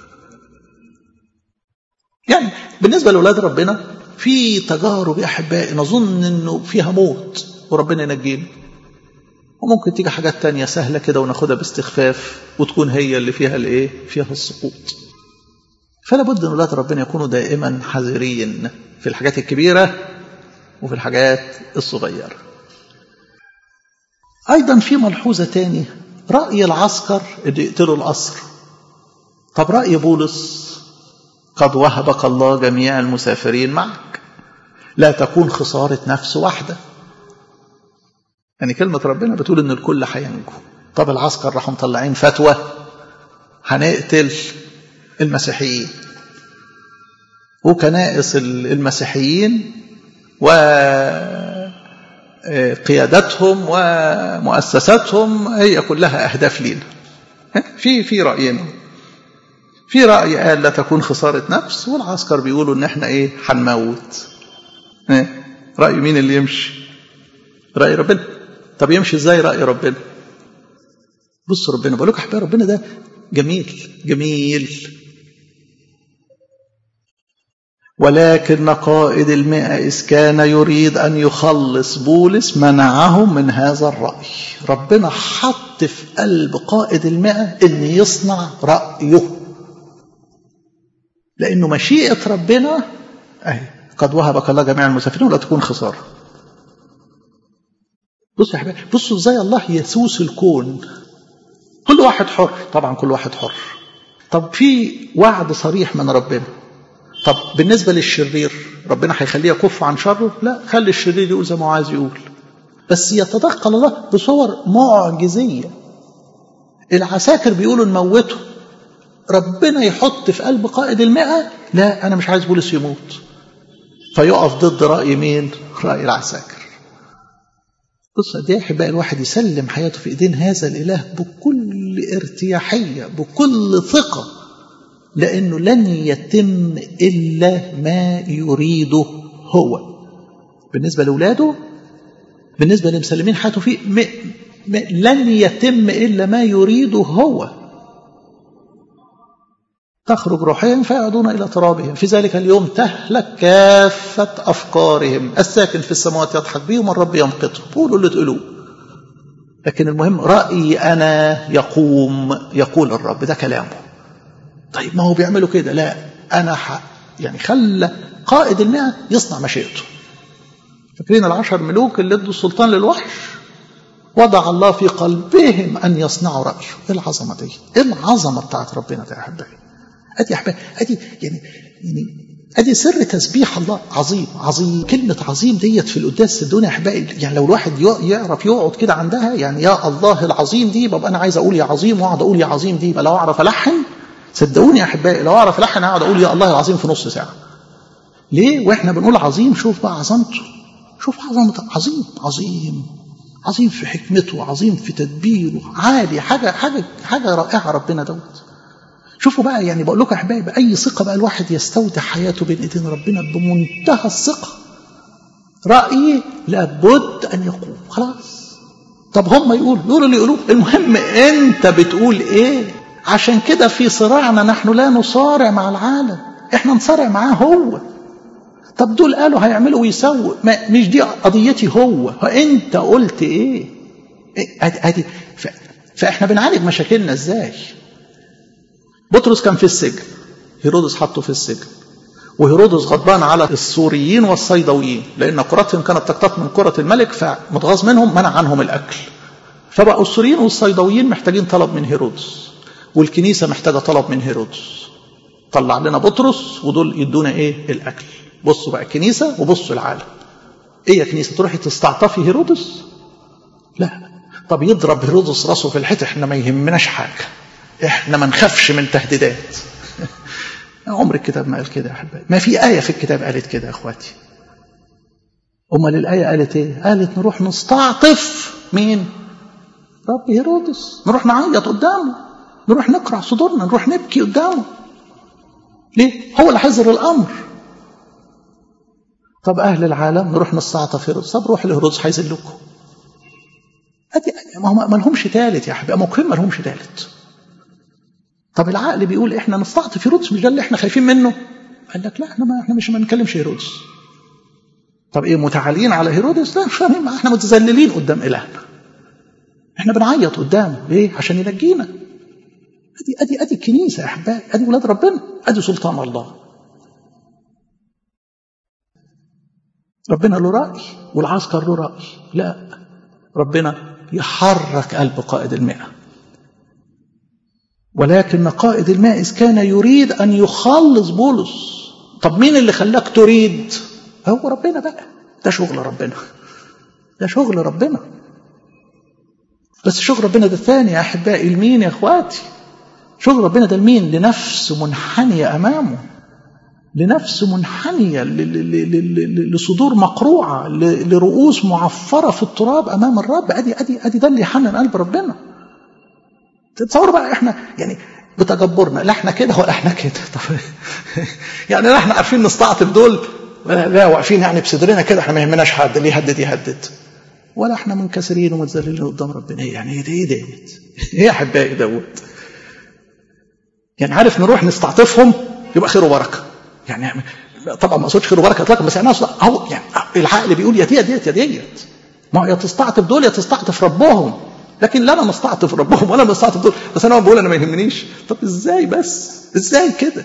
يعني بالنسبة لأولاد ربنا في تجارب يا أحبائي نظن إنه فيها موت وربنا ينجينا وممكن تيجي حاجات تانية سهلة كده وناخدها باستخفاف وتكون هي اللي فيها الايه فيها السقوط فلا بد ان اولاد ربنا يكونوا دائما حذرين في الحاجات الكبيرة وفي الحاجات الصغيرة ايضا في ملحوظة تاني رأي العسكر اللي يقتلوا الأسر طب رأي بولس قد وهبك الله جميع المسافرين معك لا تكون خسارة نفس واحدة يعني كلمة ربنا بتقول إن الكل هينجو طب العسكر راحوا مطلعين فتوى هنقتل المسيحيين وكنائس المسيحيين وقيادتهم ومؤسساتهم هي كلها أهداف لينا في في رأيين في رأي قال لا تكون خسارة نفس والعسكر بيقولوا إن إحنا إيه هنموت رأي مين اللي يمشي رأي ربنا طب يمشي ازاي رأي ربنا بص ربنا بقول لكم احبائي ربنا ده جميل جميل ولكن قائد المئة إذ كان يريد أن يخلص بولس منعهم من هذا الرأي ربنا حط في قلب قائد المئة أن يصنع رأيه لأنه مشيئة ربنا أهي قد وهبك الله جميع المسافرين ولا تكون خسارة بصوا يا حبيبي بصوا ازاي الله يسوس الكون كل واحد حر طبعا كل واحد حر طب في وعد صريح من ربنا طب بالنسبة للشرير ربنا هيخليه يكف عن شره لا خلي الشرير يقول زي ما هو عايز يقول بس يتدخل الله بصور معجزية العساكر بيقولوا نموته ربنا يحط في قلب قائد المئة لا أنا مش عايز بولس يموت فيقف ضد رأي مين رأي العساكر بص قد ايه احبائي الواحد يسلم حياته في ايدين هذا الاله بكل ارتياحيه بكل ثقه لانه لن يتم الا ما يريده هو بالنسبه لاولاده بالنسبه لمسلمين حياته فيه م... م... لن يتم الا ما يريده هو تخرج روحهم فيعودون إلى ترابهم في ذلك اليوم تهلك كافة أفكارهم الساكن في السماوات يضحك بهم والرب يمقته قولوا اللي تقولوه لكن المهم رأيي أنا يقوم يقول الرب ده كلامه طيب ما هو بيعملوا كده لا أنا حق يعني خلى قائد المئة يصنع مشيئته فاكرين العشر ملوك اللي ادوا السلطان للوحش وضع الله في قلبهم أن يصنعوا رأيه إيه العظمة دي إيه العظمة بتاعت ربنا ده يا أحبائي أدي أحبائي أدي يعني يعني أدي سر تسبيح الله عظيم عظيم كلمة عظيم ديت في القداس صدقوني يا أحبائي يعني لو الواحد يعرف يقعد كده عندها يعني يا الله العظيم دي ببقى أنا عايز أقول يا عظيم وأقعد أقول يا عظيم دي لو أعرف ألحن صدقوني يا أحبائي لو أعرف ألحن أقعد أقول يا الله العظيم في نص ساعة ليه وإحنا بنقول عظيم شوف بقى عظمته شوف عظمته عظيم عظيم عظيم في حكمته عظيم في تدبيره عالي حاجة حاجة حاجة رائعة ربنا دوت شوفوا بقى يعني بقول لكم يا احبائي بأي ثقة بقى الواحد يستودع حياته بين ايدين ربنا بمنتهى الثقة رأيي لابد أن يقوم خلاص طب هم يقولوا يقولوا اللي يقولوه المهم أنت بتقول إيه عشان كده في صراعنا نحن لا نصارع مع العالم احنا نصارع معاه هو طب دول قالوا هيعملوا ويسووا مش دي قضيتي هو فانت قلت ايه ادي فاحنا بنعالج مشاكلنا ازاي بطرس كان في السجن هيرودس حطه في السجن وهيرودس غضبان على السوريين والصيدويين لان كرتهم كانت تقتط من كره الملك فمتغاظ منهم منع عنهم الاكل فبقوا السوريين والصيدويين محتاجين طلب من هيرودس والكنيسه محتاجه طلب من هيرودس طلع لنا بطرس ودول يدونا ايه الاكل بصوا بقى الكنيسه وبصوا العالم ايه يا كنيسه تروحي تستعطفي هيرودس لا طب يضرب هيرودس راسه في الحيط احنا ما يهمناش حاجه احنا ما نخافش من تهديدات عمر الكتاب ما قال كده يا احبائي ما في ايه في الكتاب قالت كده يا اخواتي امال الايه قالت ايه قالت نروح نستعطف مين رب هيرودس نروح نعيط قدامه نروح نقرع صدورنا نروح نبكي قدامه ليه هو اللي حذر الامر طب اهل العالم نروح نستعطف هيرودس طب روح لهيرودس هيذلكم ادي ما هم ما لهمش ثالث يا حبيبي موقفين ما لهمش ثالث طب العقل بيقول احنا نستعطف هيرودس مش ده اللي احنا خايفين منه قال لك لا احنا ما احنا مش ما نكلمش هيرودس طب ايه متعالين على هيرودس لا مش فاهمين احنا متذللين قدام الهنا احنا بنعيط قدامه ليه عشان ينجينا ادي ادي ادي الكنيسه يا احبائي ادي ولاد ربنا ادي سلطان الله ربنا له راي والعسكر له راي لا ربنا يحرك قلب قائد المئة ولكن قائد المائز كان يريد أن يخلص بولس طب مين اللي خلاك تريد هو ربنا بقى ده شغل ربنا ده شغل ربنا بس شغل ربنا ده الثاني يا أحبائي لمين يا أخواتي شغل ربنا ده لمين لنفس منحنية أمامه لنفس منحنية لصدور مقروعة لرؤوس معفرة في التراب أمام الرب أدي أدي أدي ده اللي يحنن قلب ربنا تتصوروا بقى احنا يعني بتجبرنا لا احنا كده ولا احنا كده طب يعني لا احنا عارفين نستعطف دول لا واقفين يعني بصدرنا كده احنا ما يهمناش حد اللي يهدد يهدد ولا احنا منكسرين ومتذللين قدام ربنا ايه يعني ايه ده ايه ده ايه يا احبائي دوت يعني عارف نروح نستعطفهم يبقى خير وبركه يعني طبعا ما اقصدش خير وبركه اطلاقا بس يعني اهو يعني العقل بيقول يا ديت ديت يا ديت ما يا تستعطف دول يا تستعطف ربهم لكن لا انا مستعطف ربهم ولا مستعطف دول بس انا بقول انا ما يهمنيش طب ازاي بس ازاي كده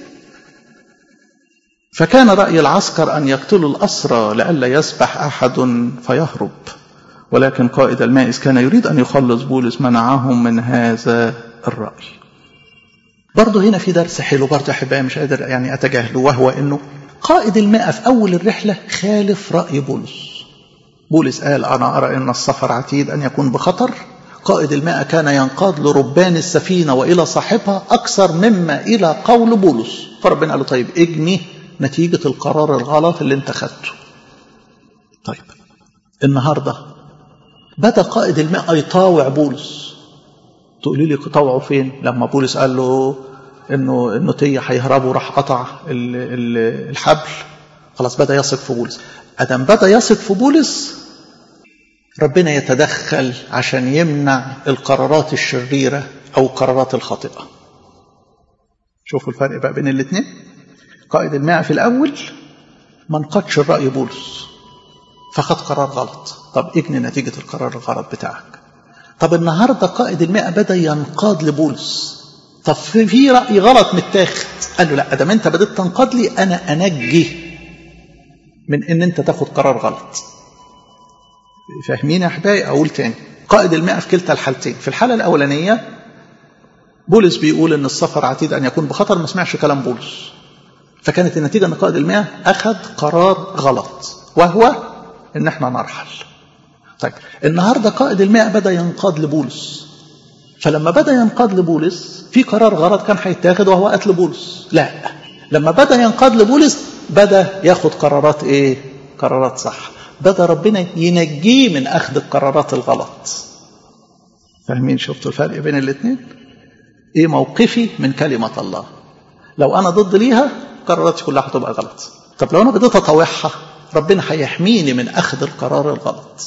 فكان راي العسكر ان يقتلوا الاسرى لئلا يسبح احد فيهرب ولكن قائد المائز كان يريد ان يخلص بولس منعهم من هذا الراي برضه هنا في درس حلو برضه احبائي مش قادر يعني اتجاهله وهو انه قائد المئة في اول الرحله خالف راي بولس بولس قال انا ارى ان السفر عتيد ان يكون بخطر قائد المئة كان ينقاد لربان السفينة وإلى صاحبها أكثر مما إلى قول بولس فربنا قال له طيب اجني نتيجة القرار الغلط اللي انت خدته طيب النهاردة بدأ قائد المئة يطاوع بولس تقولي لي طوعه فين لما بولس قال له انه انه تيه هيهربوا راح قطع الحبل خلاص بدا يثق في بولس ادم بدا يثق في بولس ربنا يتدخل عشان يمنع القرارات الشريره او القرارات الخاطئه شوفوا الفرق بقى بين الاثنين قائد المئة في الأول ما نقدش الرأي بولس فخد قرار غلط طب اجني نتيجة القرار الغلط بتاعك طب النهاردة قائد المئة بدأ ينقاد لبولس طب في, في رأي غلط متاخد قال له لا ادام انت بدأت تنقاد لي انا انجي من ان انت تاخد قرار غلط فاهمين يا احبائي اقول تاني قائد المئة في كلتا الحالتين في الحالة الاولانية بولس بيقول ان السفر عتيد ان يكون بخطر ما سمعش كلام بولس فكانت النتيجة ان قائد المئة اخذ قرار غلط وهو ان احنا نرحل طيب النهارده قائد المئة بدا ينقاد لبولس فلما بدا ينقاد لبولس في قرار غلط كان هيتاخد وهو قتل بولس لا لما بدا ينقاد لبولس بدا ياخد قرارات ايه قرارات صح بدا ربنا ينجيه من اخذ القرارات الغلط فاهمين شفتوا الفرق بين الاثنين ايه موقفي من كلمه الله لو انا ضد ليها قراراتي كلها هتبقى غلط طب لو انا بديت اطوعها ربنا هيحميني من اخذ القرار الغلط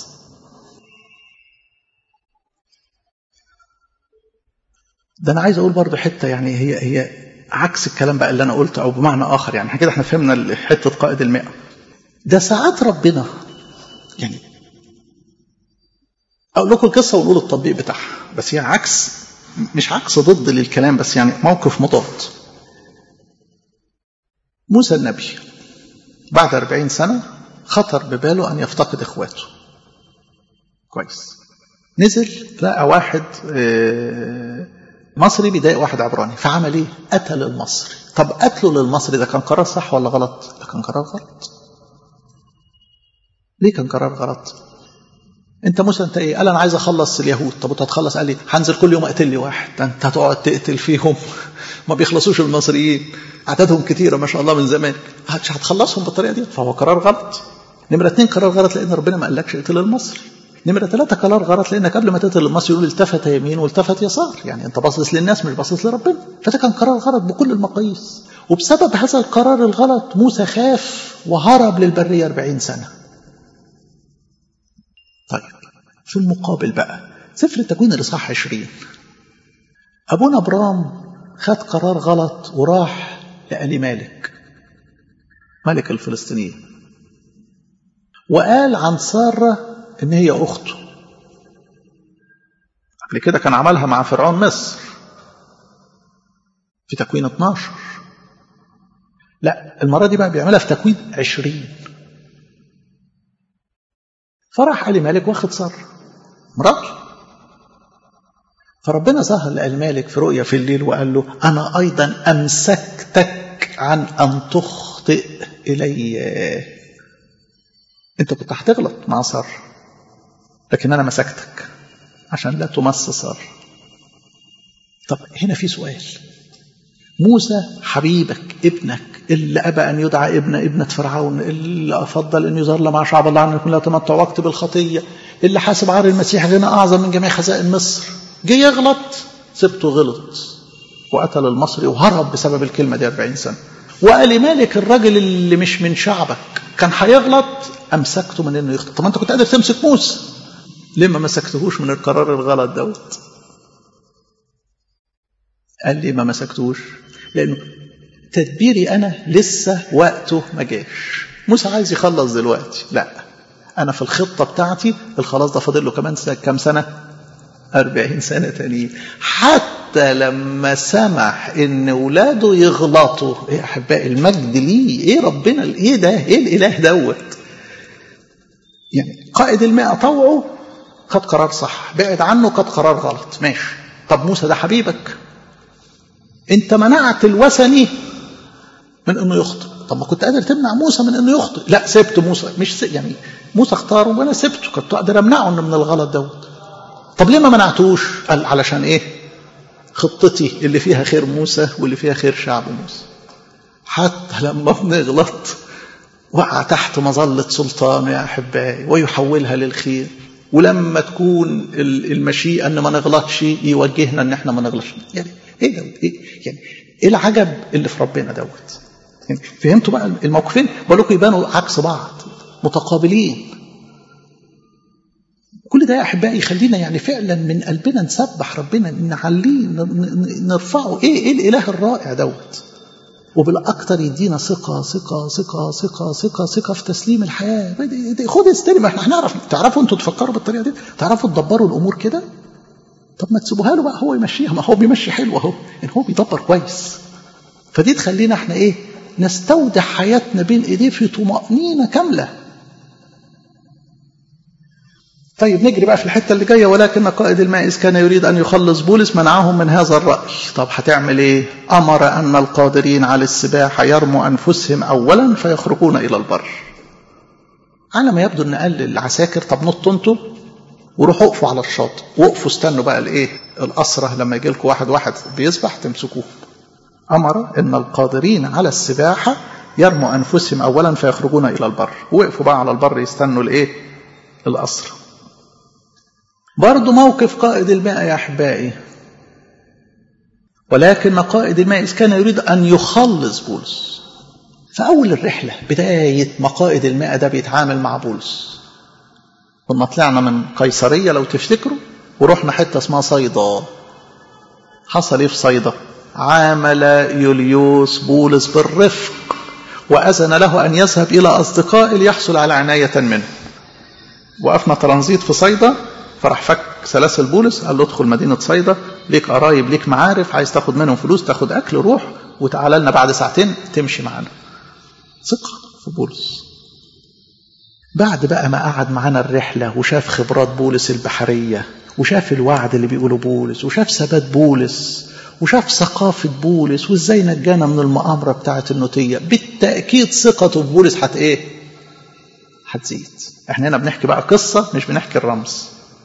ده انا عايز اقول برضو حته يعني هي هي عكس الكلام بقى اللي انا قلته او بمعنى اخر يعني احنا كده احنا فهمنا حته قائد المئة ده ساعات ربنا يعني اقول لكم القصه ونقول التطبيق بتاعها بس هي عكس مش عكس ضد للكلام بس يعني موقف مضاد موسى النبي بعد أربعين سنة خطر بباله أن يفتقد إخواته كويس نزل لقى واحد مصري بيضايق واحد عبراني فعمل ايه؟ قتل المصري طب قتله للمصري ده كان قرار صح ولا غلط؟ ده كان قرار غلط ليه كان قرار غلط؟ انت موسى انت ايه؟ قال انا عايز اخلص اليهود طب انت هتخلص قال لي هنزل كل يوم اقتل لي واحد ده انت هتقعد تقتل فيهم ما بيخلصوش المصريين عددهم كتيرة ما شاء الله من زمان مش هتخلصهم بالطريقه دي فهو قرار غلط نمره اثنين قرار غلط لان ربنا ما قالكش اقتل المصري نمرة ثلاثة قرار غلط لأنك قبل ما تقتل المصري يقول التفت يمين والتفت يسار يعني أنت باصص للناس مش باصص لربنا فده كان قرار غلط بكل المقاييس وبسبب هذا القرار الغلط موسى خاف وهرب للبرية 40 سنة طيب في المقابل بقى سفر التكوين الإصحاح 20 أبونا أبرام خد قرار غلط وراح لآل مالك ملك الفلسطينيين وقال عن ساره ان هي اخته قبل كده كان عملها مع فرعون مصر في تكوين 12 لا المرة دي بقى بيعملها في تكوين 20 فراح آل مالك واخد سارة مراته فربنا ظهر لآل مالك في رؤيا في الليل وقال له أنا أيضا أمسكتك عن أن تخطئ إلي أنت كنت هتغلط مع سارة لكن أنا مسكتك عشان لا تمس سارة طب هنا في سؤال موسى حبيبك ابنك اللي أبى أن يدعى ابن ابنة فرعون اللي أفضل أن يظل مع شعب الله عن يكون لا تمتع وقت بالخطية اللي حاسب عار المسيح غنى أعظم من جميع خزائن مصر جه يغلط سبته غلط وقتل المصري وهرب بسبب الكلمة دي 40 سنة وقال مالك الراجل اللي مش من شعبك كان هيغلط أمسكته من إنه يخطئ طب أنت كنت قادر تمسك موسى ليه ما مسكتهوش من القرار الغلط دوت قال لي ما مسكتوش لأنه تدبيري أنا لسه وقته ما جاش موسى عايز يخلص دلوقتي لا أنا في الخطة بتاعتي الخلاص ده فاضل له كمان سنة كام سنة أربعين سنة تانيين حتى لما سمح إن ولاده يغلطوا إيه أحبائي المجد ليه إيه ربنا إيه ده إيه الإله دوت يعني قائد المئة طوعه خد قرار صح بعد عنه خد قرار غلط ماشي طب موسى ده حبيبك انت منعت الوثني من انه يخطئ طب ما كنت قادر تمنع موسى من انه يخطئ لا سبت موسى مش س... يعني موسى اختاره وانا سبته كنت اقدر امنعه انه من الغلط دوت طب ليه ما منعتوش قال علشان ايه خطتي اللي فيها خير موسى واللي فيها خير شعب موسى حتى لما بنغلط وقع تحت مظلة سلطانه يا أحبائي ويحولها للخير ولما تكون المشيئة أن ما نغلطش يوجهنا أن احنا ما نغلطش يعني إيه دوت إيه يعني إيه العجب اللي في ربنا دوت يعني فهمتوا بقى الموقفين بقول لكم يبانوا عكس بعض متقابلين كل ده يا احبائي يخلينا يعني فعلا من قلبنا نسبح ربنا نعليه نرفعه ايه ايه الاله الرائع دوت وبالاكثر يدينا ثقه ثقه ثقه ثقه ثقه ثقه في تسليم الحياه خد استلم احنا هنعرف تعرفوا انتوا تفكروا بالطريقه دي تعرفوا تدبروا الامور كده طب ما تسيبوها له بقى هو يمشيها ما هو بيمشي حلو اهو يعني هو بيدبر كويس فدي تخلينا احنا ايه نستودع حياتنا بين ايديه في طمأنينة كاملة طيب نجري بقى في الحتة اللي جاية ولكن قائد المائز كان يريد أن يخلص بولس منعهم من هذا الرأي طب هتعمل إيه أمر أن القادرين على السباحة يرموا أنفسهم أولا فيخرجون إلى البر على ما يبدو أن قال العساكر طب نطوا انتوا وروحوا اقفوا على الشاطئ وقفوا استنوا بقى الايه الأسرة لما يجي لكم واحد واحد بيسبح تمسكوه أمر أن القادرين على السباحة يرموا أنفسهم أولا فيخرجون إلى البر وقفوا بقى على البر يستنوا الإيه الأسرة برضو موقف قائد الماء يا أحبائي ولكن قائد الماء كان يريد أن يخلص بولس فأول الرحلة بداية ما قائد الماء ده بيتعامل مع بولس كنا طلعنا من قيصرية لو تفتكروا ورحنا حتة اسمها صيدا حصل ايه في صيدا عامل يوليوس بولس بالرفق وأذن له أن يذهب إلى أصدقائه ليحصل على عناية منه وقفنا ترانزيت في صيدا فراح فك سلاسل بولس قال له ادخل مدينة صيدا ليك قرايب ليك معارف عايز تاخد منهم فلوس تاخد أكل روح وتعالى لنا بعد ساعتين تمشي معانا ثقة في بولس بعد بقى ما قعد معانا الرحلة وشاف خبرات بولس البحرية وشاف الوعد اللي بيقوله بولس وشاف ثبات بولس وشاف ثقافة بولس وازاي نجانا من المؤامرة بتاعة النوتية بالتأكيد ثقته ببولس هت ايه هتزيد احنا هنا بنحكي بقى قصة مش بنحكي الرمز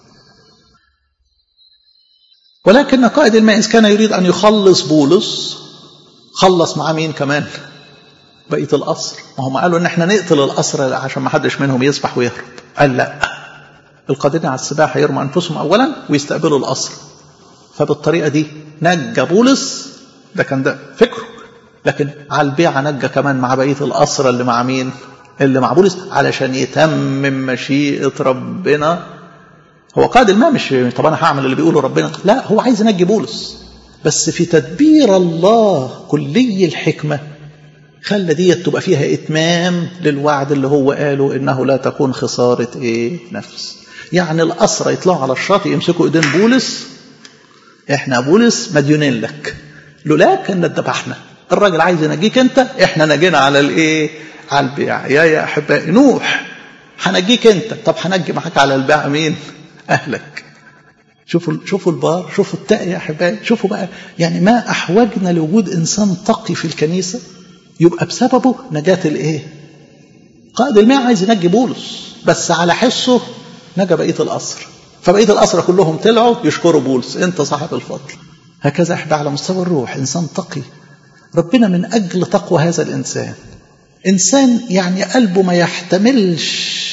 ولكن قائد المائز كان يريد أن يخلص بولس خلص مع مين كمان بقية القصر ما هم قالوا ان احنا نقتل القصر عشان ما حدش منهم يسبح ويهرب قال لا القادرين على السباحة يرموا أنفسهم أولا ويستقبلوا القصر فبالطريقة دي نجى بولس ده كان ده فكره لكن على البيعة نجى كمان مع بقية الأسرة اللي مع مين اللي مع بولس علشان يتمم مشيئة ربنا هو قائد الماء مش طب أنا هعمل اللي بيقوله ربنا لا هو عايز ينجي بولس بس في تدبير الله كلي الحكمة خلى ديت تبقى فيها إتمام للوعد اللي هو قاله إنه لا تكون خسارة إيه نفس يعني الأسرة يطلعوا على الشاطئ يمسكوا إيدين بولس احنا بولس مديونين لك لولاك كنا اتذبحنا الراجل عايز ينجيك انت احنا نجينا على الايه على البيع يا يا احبائي نوح هنجيك انت طب هنجي معاك على البيع مين اهلك شوفوا شوفوا البار شوفوا التقي يا احبائي شوفوا بقى يعني ما احوجنا لوجود انسان تقي في الكنيسه يبقى بسببه نجاه الايه قائد الماء عايز ينجي بولس بس على حسه نجا بقيه القصر فبقيه الاسرى كلهم طلعوا يشكروا بولس انت صاحب الفضل هكذا احنا على مستوى الروح انسان تقي ربنا من اجل تقوى هذا الانسان انسان يعني قلبه ما يحتملش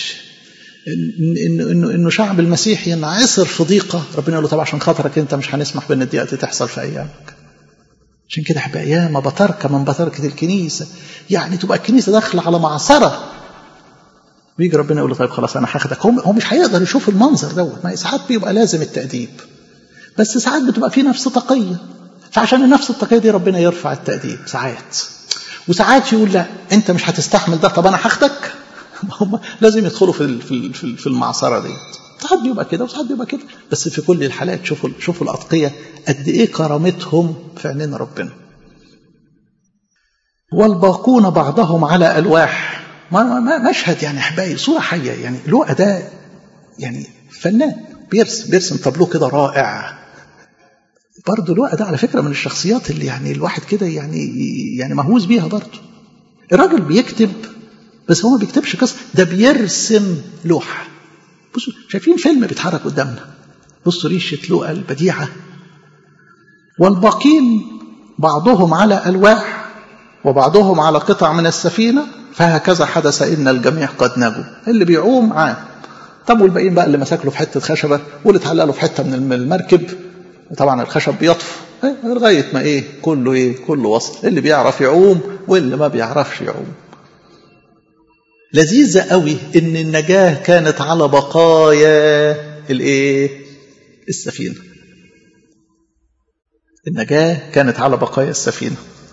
انه انه انه شعب المسيح ينعصر في ضيقه ربنا يقول له طب عشان خاطرك انت مش هنسمح بان الضيقه دي تحصل في ايامك عشان كده احبائي ياما بتركه من بتركه الكنيسه يعني تبقى الكنيسه داخله على معصره ويجي ربنا يقول له طيب خلاص انا هاخدك هو هو مش هيقدر يشوف المنظر دوت ما ساعات بيبقى لازم التأديب بس ساعات بتبقى في نفس تقية فعشان النفس التقية دي ربنا يرفع التأديب ساعات وساعات يقول لا انت مش هتستحمل ده طب انا هاخدك هم لازم يدخلوا في في في المعصره دي ساعات بيبقى كده وساعات بيبقى كده بس في كل الحالات شوفوا شوفوا الاتقيه قد ايه كرامتهم في عينين ربنا والباقون بعضهم على الواح ما ما مشهد يعني احبائي صوره حيه يعني له اداء يعني فنان بيرسم بيرسم تابلو كده رائع برضه له اداء على فكره من الشخصيات اللي يعني الواحد كده يعني يعني مهووس بيها برضه الراجل بيكتب بس هو ما بيكتبش قصه ده بيرسم لوحه بصوا شايفين فيلم بيتحرك قدامنا بصوا ريشه لؤى البديعه والباقين بعضهم على الواح وبعضهم على قطع من السفينه فهكذا حدث ان الجميع قد نجوا اللي بيعوم عام طب والباقيين بقى اللي مسك له في حته خشبه واللي اتعلق له في حته من المركب طبعا الخشب بيطفو لغايه ما ايه كله ايه كله وصل اللي بيعرف يعوم واللي ما بيعرفش يعوم لذيذة قوي ان النجاة كانت على بقايا الايه السفينة النجاة كانت على بقايا السفينة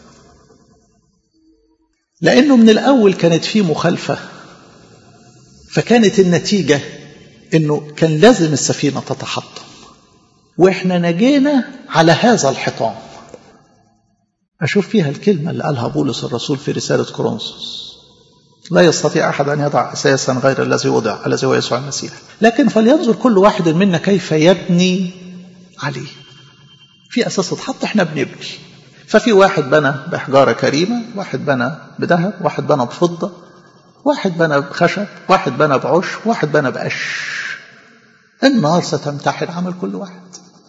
لأنه من الأول كانت في مخالفة فكانت النتيجة أنه كان لازم السفينة تتحطم وإحنا نجينا على هذا الحطام أشوف فيها الكلمة اللي قالها بولس الرسول في رسالة كورنثوس لا يستطيع أحد أن يضع أساسا غير الذي وضع الذي هو يسوع المسيح لكن فلينظر كل واحد منا كيف يبني عليه في أساس اتحط احنا بنبني ففي واحد بنى بحجارة كريمة واحد بنى بذهب واحد بنى بفضة واحد بنى بخشب واحد بنى بعش واحد بنى بقش النار ستمتحن عمل كل واحد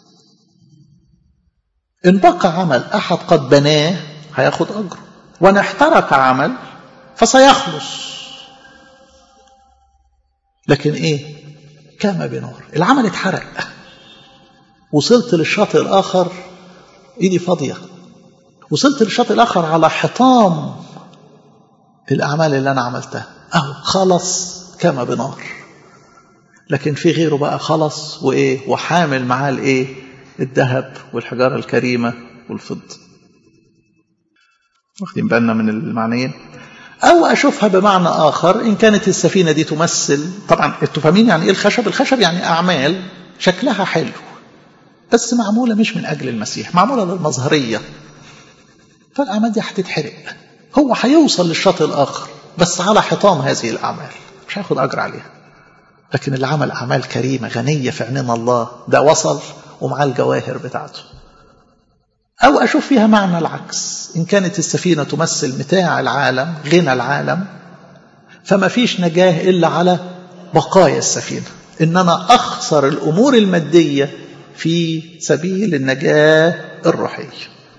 إن بقى عمل أحد قد بناه هياخد أجره وإن احترق عمل فسيخلص لكن إيه كما بنار العمل اتحرق وصلت للشاطئ الآخر إيدي فاضية وصلت للشاطئ الآخر على حطام الأعمال اللي أنا عملتها أهو خلص كما بنار لكن في غيره بقى خلص وإيه وحامل معاه الإيه الذهب والحجارة الكريمة والفضة واخدين بالنا من المعنيين أو أشوفها بمعنى آخر إن كانت السفينة دي تمثل طبعا انتوا فاهمين يعني إيه الخشب الخشب يعني أعمال شكلها حلو بس معمولة مش من أجل المسيح معمولة للمظهرية فالأعمال دي هتتحرق هو هيوصل للشاطئ الآخر بس على حطام هذه الأعمال مش هياخد أجر عليها لكن اللي عمل أعمال كريمة غنية في عينين الله ده وصل ومعاه الجواهر بتاعته أو أشوف فيها معنى العكس إن كانت السفينة تمثل متاع العالم غنى العالم فما فيش نجاة إلا على بقايا السفينة إن أنا أخسر الأمور المادية في سبيل النجاة الروحية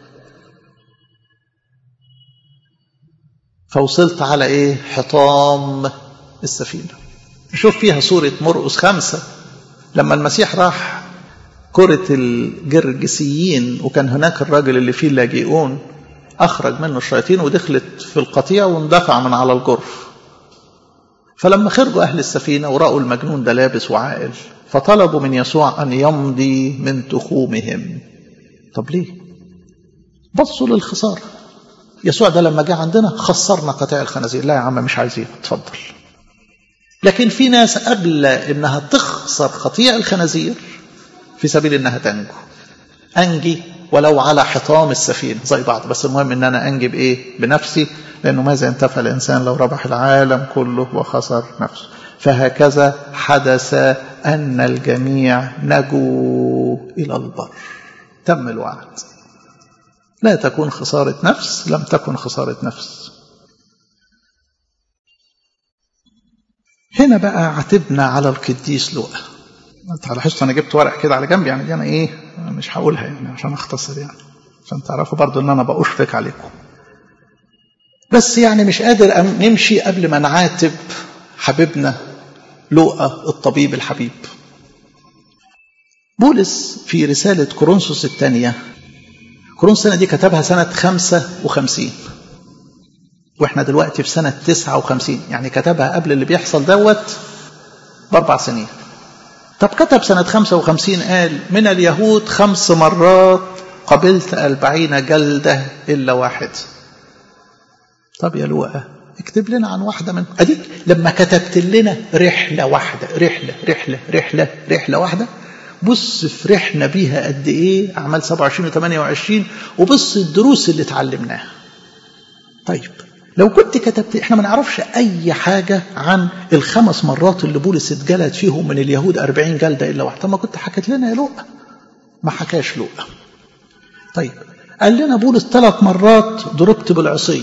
فوصلت على إيه حطام السفينة نشوف فيها سورة مرقس خمسة لما المسيح راح كرة الجرجسيين وكان هناك الراجل اللي فيه اللاجئون أخرج منه الشياطين ودخلت في القطيع واندفع من على الجرف فلما خرجوا أهل السفينة ورأوا المجنون ده لابس وعاقل فطلبوا من يسوع أن يمضي من تخومهم طب ليه بصوا للخسارة يسوع ده لما جه عندنا خسرنا قطيع الخنازير لا يا عم مش عايزين اتفضل لكن في ناس قبل انها تخسر قطيع الخنازير في سبيل انها تنجو انجي ولو على حطام السفينه زي بعض بس المهم ان انا انجي بايه بنفسي لانه ماذا انتفع الانسان لو ربح العالم كله وخسر نفسه فهكذا حدث ان الجميع نجوا الى البر تم الوعد لا تكون خساره نفس لم تكن خساره نفس هنا بقى عتبنا على القديس لوقا انت لاحظت انا جبت ورق كده على جنب يعني دي انا ايه مش هقولها يعني عشان اختصر يعني عشان تعرفوا برضو ان انا بأشفق عليكم بس يعني مش قادر نمشي قبل ما نعاتب حبيبنا لوقا الطبيب الحبيب بولس في رسالة كورنثوس الثانية كورنثوس الثانية دي كتبها سنة 55 واحنا دلوقتي في سنة 59 يعني كتبها قبل اللي بيحصل دوت بأربع سنين طب كتب سنة 55 قال من اليهود خمس مرات قبلت أربعين جلدة إلا واحد طب يا لوقا اكتب لنا عن واحدة من أديك لما كتبت لنا رحلة واحدة رحلة رحلة رحلة رحلة واحدة بص فرحنا بيها قد ايه اعمال 27 و 28 وبص الدروس اللي اتعلمناها طيب لو كنت كتبت احنا ما نعرفش اي حاجه عن الخمس مرات اللي بولس اتجلد فيهم من اليهود 40 جلده الا واحده ما كنت حكيت لنا يا لوقا ما حكاش لوقا طيب قال لنا بولس ثلاث مرات ضربت بالعصي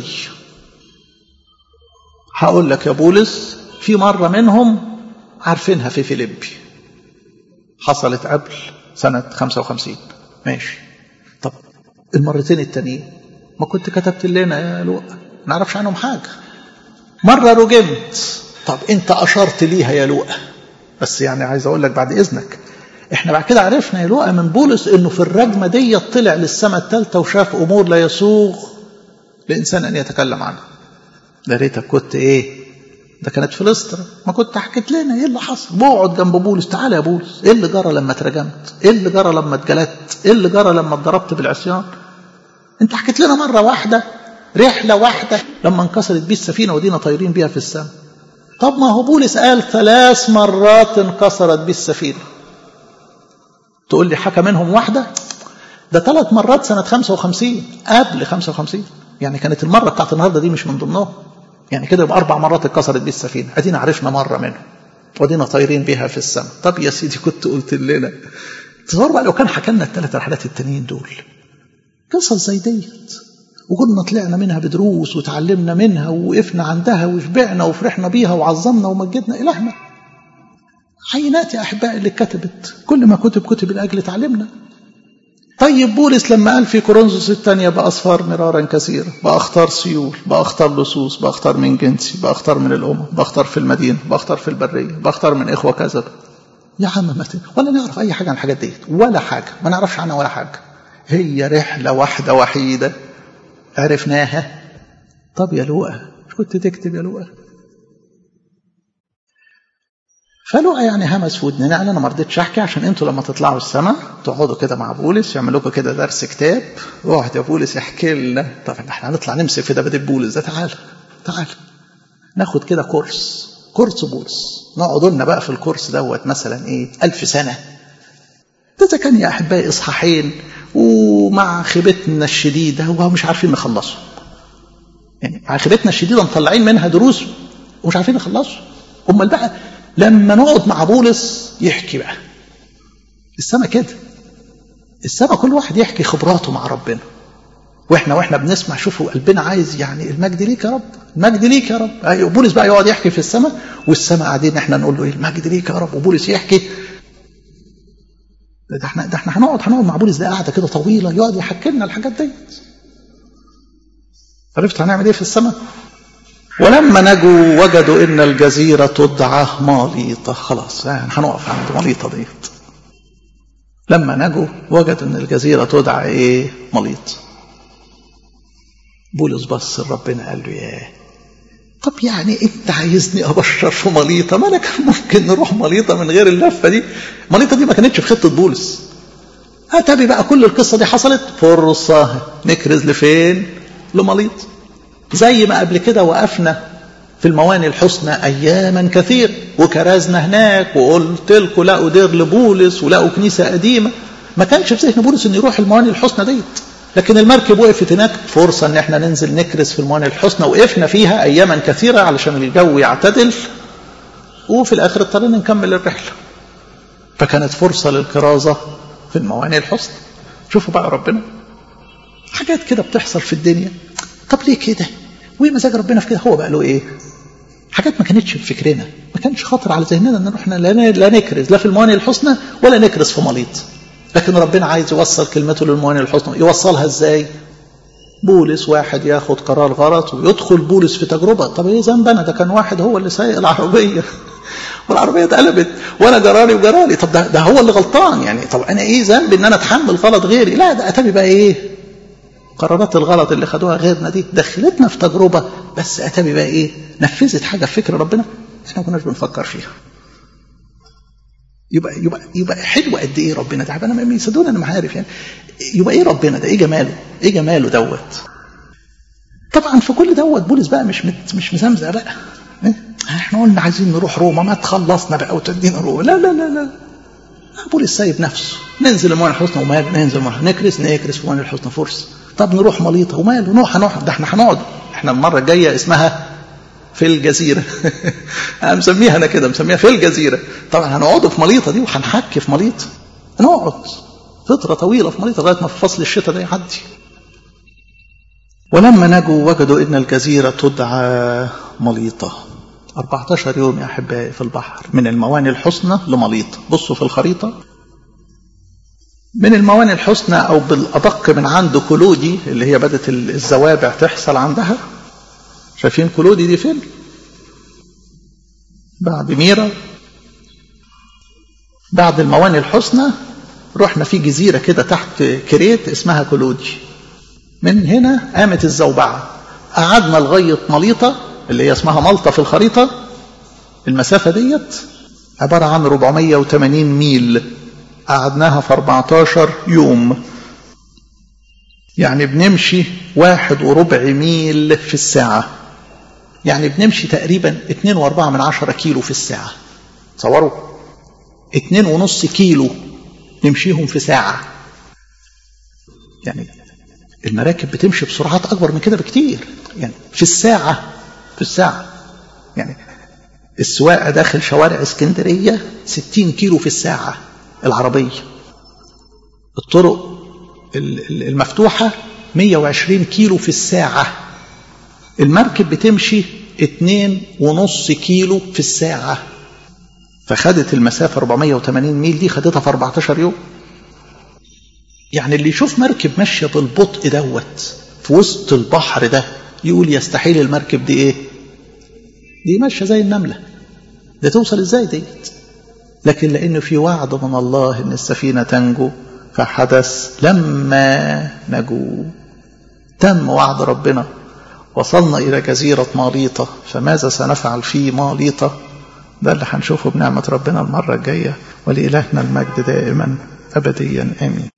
هقول لك يا بولس في مره منهم عارفينها في فيليبي حصلت قبل سنه 55 ماشي طب المرتين التانيين ما كنت كتبت لنا يا لوقا ما نعرفش عنهم حاجة مرة رجمت طب انت أشرت ليها يا لوقا بس يعني عايز أقول لك بعد إذنك احنا بعد كده عرفنا يا لوقا من بولس انه في الرجمة دي طلع للسماء الثالثة وشاف أمور لا يسوغ لإنسان أن يتكلم عنها ده ريتك كنت إيه ده كانت في لسترا ما كنت حكيت لنا ايه اللي حصل بقعد جنب بولس تعالى يا بولس ايه اللي جرى لما اترجمت ايه اللي جرى لما اتجلدت ايه اللي جرى لما اتضربت بالعصيان انت حكيت لنا مره واحده رحله واحده لما انكسرت بيه السفينه ودينا طايرين بيها في السماء طب ما هو بولس قال ثلاث مرات انكسرت بيه السفينه تقول لي حكى منهم واحده ده ثلاث مرات سنه 55 قبل 55 يعني كانت المره بتاعت النهارده دي مش من ضمنهم يعني كده يبقى اربع مرات اتكسرت بيه السفينه ادينا عرفنا مره منهم ودينا طايرين بيها في السماء طب يا سيدي كنت قلت لنا تصور بقى لو كان حكى لنا الثلاث رحلات التانيين دول قصص زي ديت وكنا طلعنا منها بدروس وتعلمنا منها ووقفنا عندها وشبعنا وفرحنا بيها وعظمنا ومجدنا إلهنا عينات يا أحبائي اللي كتبت كل ما كتب كتب لأجل تعلمنا طيب بولس لما قال في كورنثوس الثانية بأصفار مرارا كثيرا بأختار سيول بأختار لصوص بأختار من جنسي بأختار من الأمم بأختار في المدينة بأختار في البرية بأختار من إخوة كذا يا عم ما ولا نعرف أي حاجة عن الحاجات ديت ولا حاجة ما نعرفش عنها ولا حاجة هي رحلة واحدة وحيدة عرفناها طب يا لوقا مش كنت تكتب يا لوقا فلوقا يعني همس في ودننا يعني انا ما رضيتش احكي عشان انتوا لما تطلعوا السماء تقعدوا كده مع بولس يعمل لكم كده درس كتاب اقعد يا بولس احكي لنا طب احنا هنطلع نمسك في دباديب بولس ده تعال تعال ناخد كده كورس كورس بولس نقعد لنا بقى في الكورس دوت مثلا ايه ألف سنه ده اذا كان يا احبائي اصحاحين ومع خيبتنا الشديده ومش عارفين نخلصه يعني مع خيبتنا الشديده مطلعين منها دروس ومش عارفين نخلصه امال بقى لما نقعد مع بولس يحكي بقى السما كده السما كل واحد يحكي خبراته مع ربنا واحنا واحنا بنسمع شوفوا قلبنا عايز يعني المجد ليك يا رب المجد ليك يا رب أيوة بولس بقى يقعد يحكي في السماء والسماء قاعدين احنا نقول له ايه المجد ليك يا رب وبولس يحكي ده احنا ده احنا هنقعد هنقعد مع بولس ده قاعده كده طويله يقعد يحكي لنا الحاجات ديت عرفت هنعمل ايه في السماء ولما نجوا وجدوا ان الجزيره تدعى ماليطه خلاص يعني هنقف عند ماليطه ديت لما نجوا وجدوا ان الجزيره تدعى ايه ماليط بولس بص لربنا قال له ياه طب يعني انت عايزني ابشر في مليطه ما انا كان ممكن نروح مليطه من غير اللفه دي مليطه دي ما كانتش في خطه بولس اتابي بقى كل القصه دي حصلت فرصه نكرز لفين لمليط زي ما قبل كده وقفنا في المواني الحسنى اياما كثير وكرزنا هناك وقلت لكم لقوا دير لبولس ولقوا كنيسه قديمه ما كانش في ذهن بولس انه يروح المواني الحسنى ديت لكن المركب وقفت هناك فرصة ان احنا ننزل نكرز في الموانئ الحسنى وقفنا فيها اياما كثيرة علشان الجو يعتدل وفي الاخر اضطرينا نكمل الرحلة فكانت فرصة للكرازة في الموانئ الحسنى شوفوا بقى ربنا حاجات كده بتحصل في الدنيا طب ليه كده وايه مزاج ربنا في كده هو بقى له ايه حاجات ما كانتش في فكرنا ما كانش خاطر على ذهننا ان احنا لا نكرز لا في الموانئ الحسنى ولا نكرز في مليط لكن ربنا عايز يوصل كلمته للموانئ الحسنى يوصلها ازاي بولس واحد ياخد قرار غلط ويدخل بولس في تجربة طب ايه ذنب انا ده كان واحد هو اللي سايق العربية والعربية اتقلبت وانا جرالي وجرالي طب ده, ده هو اللي غلطان يعني طب انا ايه ذنب ان انا اتحمل غلط غيري لا ده اتابي بقى ايه قرارات الغلط اللي خدوها غيرنا دي دخلتنا في تجربة بس اتابي بقى ايه نفذت حاجة في فكر ربنا احنا ما كناش بنفكر فيها يبقى يبقى يبقى حلو قد ايه ربنا ده انا ما يصدقوني انا ما عارف يعني يبقى ايه ربنا ده ايه جماله ايه جماله دوت طبعا في كل دوت بولس بقى مش مت مش مزمزق بقى إيه؟ احنا قلنا عايزين نروح روما ما تخلصنا بقى وتدينا روما لا لا لا لا بولس سايب نفسه ننزل الموانئ الحسنى وماله ننزل نكرس نكرس في الموانئ الحسنى فرصه طب نروح مليطه وماله نروح هنقعد ده احنا هنقعد احنا المره الجايه اسمها في الجزيرة أنا مسميها أنا كده مسميها في الجزيرة طبعا هنقعدوا في مليطة دي وهنحكي في مليط نقعد فترة طويلة في مليطة لغاية ما في فصل الشتاء ده يعدي ولما نجوا وجدوا إن الجزيرة تدعى مليطة 14 يوم يا أحبائي في البحر من الموانئ الحسنى لمليط بصوا في الخريطة من الموانئ الحسنى أو بالأدق من عند كلودي اللي هي بدت الزوابع تحصل عندها شايفين كلودي دي فين بعد ميرا بعد الموانئ الحسنى رحنا في جزيرة كده تحت كريت اسمها كلودي من هنا قامت الزوبعة قعدنا لغاية مليطة اللي هي اسمها مالطا في الخريطة المسافة ديت عبارة عن 480 ميل قعدناها في 14 يوم يعني بنمشي واحد وربع ميل في الساعة يعني بنمشي تقريبا اتنين واربعة من عشرة كيلو في الساعة تصوروا اتنين ونص كيلو نمشيهم في ساعة يعني المراكب بتمشي بسرعات أكبر من كده بكتير يعني في الساعة في الساعة يعني السواقة داخل شوارع اسكندرية 60 كيلو في الساعة العربية الطرق المفتوحة 120 كيلو في الساعة المركب بتمشي اتنين ونص كيلو في الساعة فخدت المسافة 480 ميل دي خدتها في 14 يوم يعني اللي يشوف مركب ماشية بالبطء دوت في وسط البحر ده يقول يستحيل المركب دي ايه دي ماشية زي النملة ده توصل ازاي ديت لكن لأنه في وعد من الله إن السفينة تنجو فحدث لما نجوا تم وعد ربنا وصلنا إلى جزيرة ماليطة فماذا سنفعل في ماليطة ده اللي هنشوفه بنعمة ربنا المرة الجاية ولإلهنا المجد دائما أبديا آمين